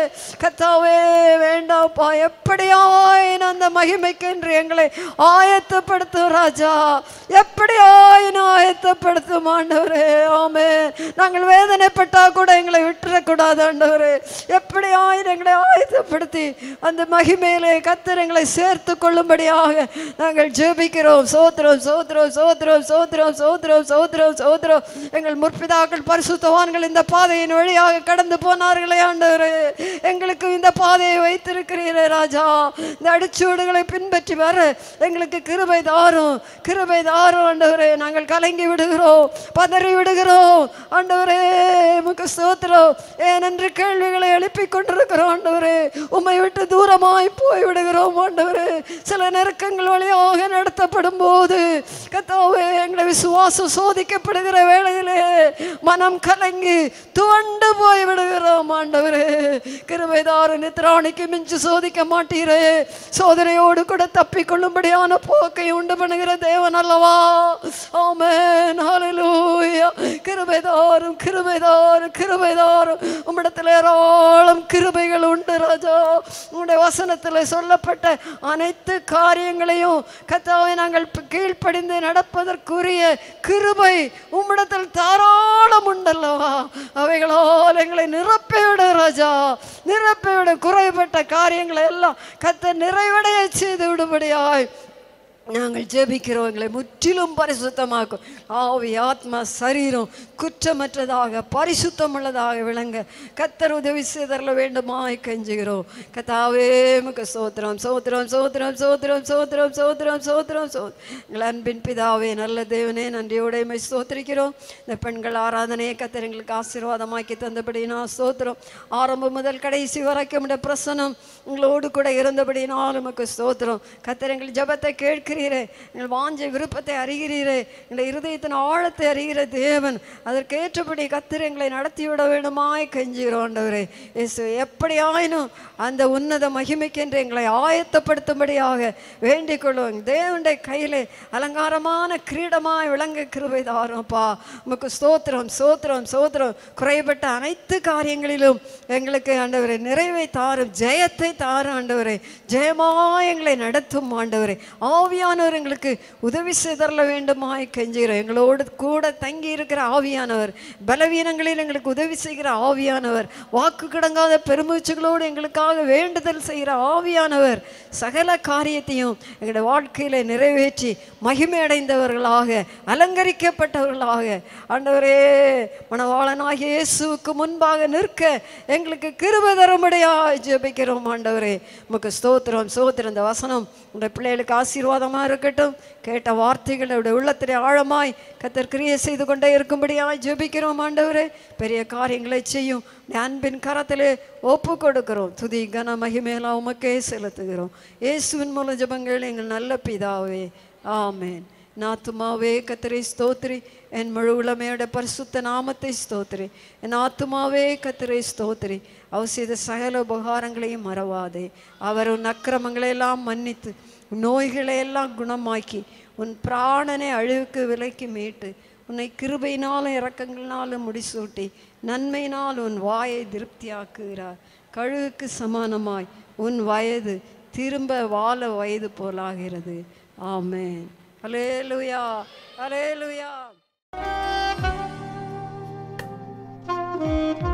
கத்தாவே வேண்டாப்பா எப்படியாயின் அந்த மகிமைக்கென்று எங்களை ஆயத்தப்படுத்தும் ராஜா எப்படியாயின் ஆயத்தப்படுத்தும் ஆண்டவரே ஆமே நாங்கள் வேதனைப்பட்டா கூட எங்களை விட்டுறக்கூடாது ஆண்டவரே எப்படியாயின் எங்களை ஆயத்தப்படுத்தி அந்த மகிமையிலே கத்தர் எங்களை சேர்த்து கொள்ளும்படியாக நாங்கள் ஜெபிக்கிறோம் சோத்திரம் சோத்திரம் சோத்திரம் சோத்திரம் சோத்திரம் சோத்திரம் சோத்திரம் எங்கள் முற்பிதாக்கள் பரிசுத்தவான்கள் இந்த பாதையின் வழியாக கடந்து போனார்களே ஆண்டவரே எங்களுக்கு இந்த பாதையை வைத்திருக்கிறீரே ராஜா இந்த அடிச்சுவடுகளை பின்பற்றி வர எங்களுக்கு கிருபை தாரும் கிருபை தாரும் ஆண்டவரே நாங்கள் கலங்கி விடுகிறோம் பதறி விடுகிறோம் ஆண்டவரே உமக்கு ஸ்தோத்திரம் ஏனென்று கேள்விகளை எழுப்பிக் கொண்டிருக்கிறோம் ஆண்டவரே உம்மை விட்டு தூரமாய் போய் விடுகிறோம் ஆண்டவரே சில நெருக்கங்கள் வழியாக நடத்தப்படும் போது கத்தாவே எங்களை விசுவாசம் சோதிக்கப்படுகிற வேளையிலே மனம் கலங்கி துவண்டு போய் விடுகிறோம் ஆண்டவரே கிருபைதாரு நித்ராணிக்கு மிஞ்சி சோதிக்க மாட்டீரே சோதனையோடு கூட தப்பிக்கொள்ளும்படியான போக்கை உண்டு பண்ணுகிற தேவன் அல்லவா ஆமென் ஹalleluya கிருபைதாரும் கிருபைதாரும் கிருபைதாரும் உம்மிடத்தில் ஏராளம் கிருபைகள் உண்டு ராஜா உம்முடைய வசனத்தில் சொல்லப்பட்ட அனைத்து காரியங்களையும் கத்தாவை நாங்கள் ப- கீழ்ப்படிந்து நடப்பதற்குரிய கிருபை உம்மிடத்தில் தாராளம் உண்டல்லவா அவைகளால் எங்களை நிரப்பிவிட ராஜா நிரப்பிவிட குறைபட்ட காரியங்களை எல்லாம் கத்த நிறைவடைய செய்து விடுபடியாய் நாங்கள் ஜெபிக்கிறோம் எங்களை முற்றிலும் பரிசுத்தமாக்கும் ஆவி ஆத்மா சரீரம் குற்றமற்றதாக பரிசுத்தமுள்ளதாக விளங்க கத்தர் உதவி செய்தரல வேண்டுமாய் கெஞ்சுகிறோம் கத்தாவே முக சோத்திரம் சோத்திரம் சோத்திரம் சோத்திரம் சோத்திரம் சோத்திரம் சோத்திரம் சோ எங்கள் அன்பின் பிதாவே நல்ல தேவனே நன்றியோட மை ஸ்தோத்திரிக்கிறோம் இந்த பெண்கள் ஆராதனையை கத்தர் எங்களுக்கு ஆசீர்வாதமாக்கி தந்தபடி நான் ஸ்தோத்திரம் ஆரம்பம் முதல் கடைசி வரைக்கும் உடைய பிரசனம் உங்களோடு கூட இருந்தபடி நான் உமக்கு ஸ்தோத்திரம் கத்தர் எங்கள் ஜெபத்தை கேட்கிறீர் அறிகிறீரே எங்கள் வாஞ்ச விருப்பத்தை அறிகிறீரே எங்கள் இருதயத்தின் ஆழத்தை அறிகிற தேவன் அதற்கேற்றபடி கத்திர எங்களை நடத்திவிட வேண்டுமாய் கெஞ்சுகிறோம் ஆண்டவரே இயேசு எப்படியாயினும் அந்த உன்னத மகிமைக்கென்று எங்களை ஆயத்தப்படுத்தும்படியாக வேண்டிக் கொள்வோம் தேவனுடைய கையிலே அலங்காரமான கிரீடமாய் விளங்க கிருபை தாரும்ப்பா உமக்கு ஸ்தோத்திரம் ஸ்தோத்திரம் ஸ்தோத்திரம் குறைபட்ட அனைத்து காரியங்களிலும் எங்களுக்கு ஆண்டவரே நிறைவை தாரும் ஜெயத்தை தாரும் ஆண்டவரே ஜெயமாய் எங்களை நடத்தும் ஆண்டவரே ஆவியானவர் எங்களுக்கு உதவி செய்தரல வேண்டுமாய் கெஞ்சுகிறோம் எங்களோடு கூட தங்கி இருக்கிற ஆவியானவர் பலவீனங்களில் எங்களுக்கு உதவி செய்கிற ஆவியானவர் வாக்கு கிடங்காத பெருமூச்சுகளோடு எங்களுக்காக வேண்டுதல் செய்கிற ஆவியானவர் சகல காரியத்தையும் எங்களுடைய வாழ்க்கையில நிறைவேற்றி மகிமை அடைந்தவர்களாக அலங்கரிக்கப்பட்டவர்களாக ஆண்டவரே மணவாளனாகிய இயேசுவுக்கு முன்பாக நிற்க எங்களுக்கு கிருபை தரும்படியாய் ஜெபிக்கிறோம் ஆண்டவரே உமக்கு ஸ்தோத்திரம் ஸ்தோத்திரம் இந்த வசனம் உடைய பிள்ளைகளுக்கு ஆசீர்வாதமா இருக்கட்டும் கேட்ட வார்த்தைகள் அவருடைய உள்ளத்திலே ஆழமாய் கத்தர் கிரியை செய்து கொண்டே இருக்கும்படியாய் ஜெபிக்கிறோம் ஆண்டவரே பெரிய காரியங்களை செய்யும் உடைய அன்பின் கரத்திலே ஒப்பு கொடுக்கிறோம் துதி கன மகிமேலா உமக்கே செலுத்துகிறோம் இயேசுவின் மூலம் ஜெபங்கள் எங்கள் நல்ல பிதாவே ஆமென் நாத்துமாவே கத்தரை ஸ்தோத்திரி என் முழு உளமையோட பரிசுத்த நாமத்தை ஸ்தோத்திரி என் ஆத்துமாவே கத்தரை ஸ்தோத்திரி அவர் செய்த சகல உபகாரங்களையும் மறவாதே அவர் உன் அக்கிரமங்களை எல்லாம் மன்னித்து உன் நோய்களை எல்லாம் குணமாக்கி உன் பிராணனை அழிவுக்கு விலைக்கு மீட்டு உன்னை கிருபையினாலும் இரக்கங்களினாலும் முடிசூட்டி நன்மையினால் உன் வாயை திருப்தியாக்குகிறார் கழுகுக்கு சமானமாய் உன் வயது திரும்ப வாழ வயது போலாகிறது ஆமென் அலேலுயா அலேலுயா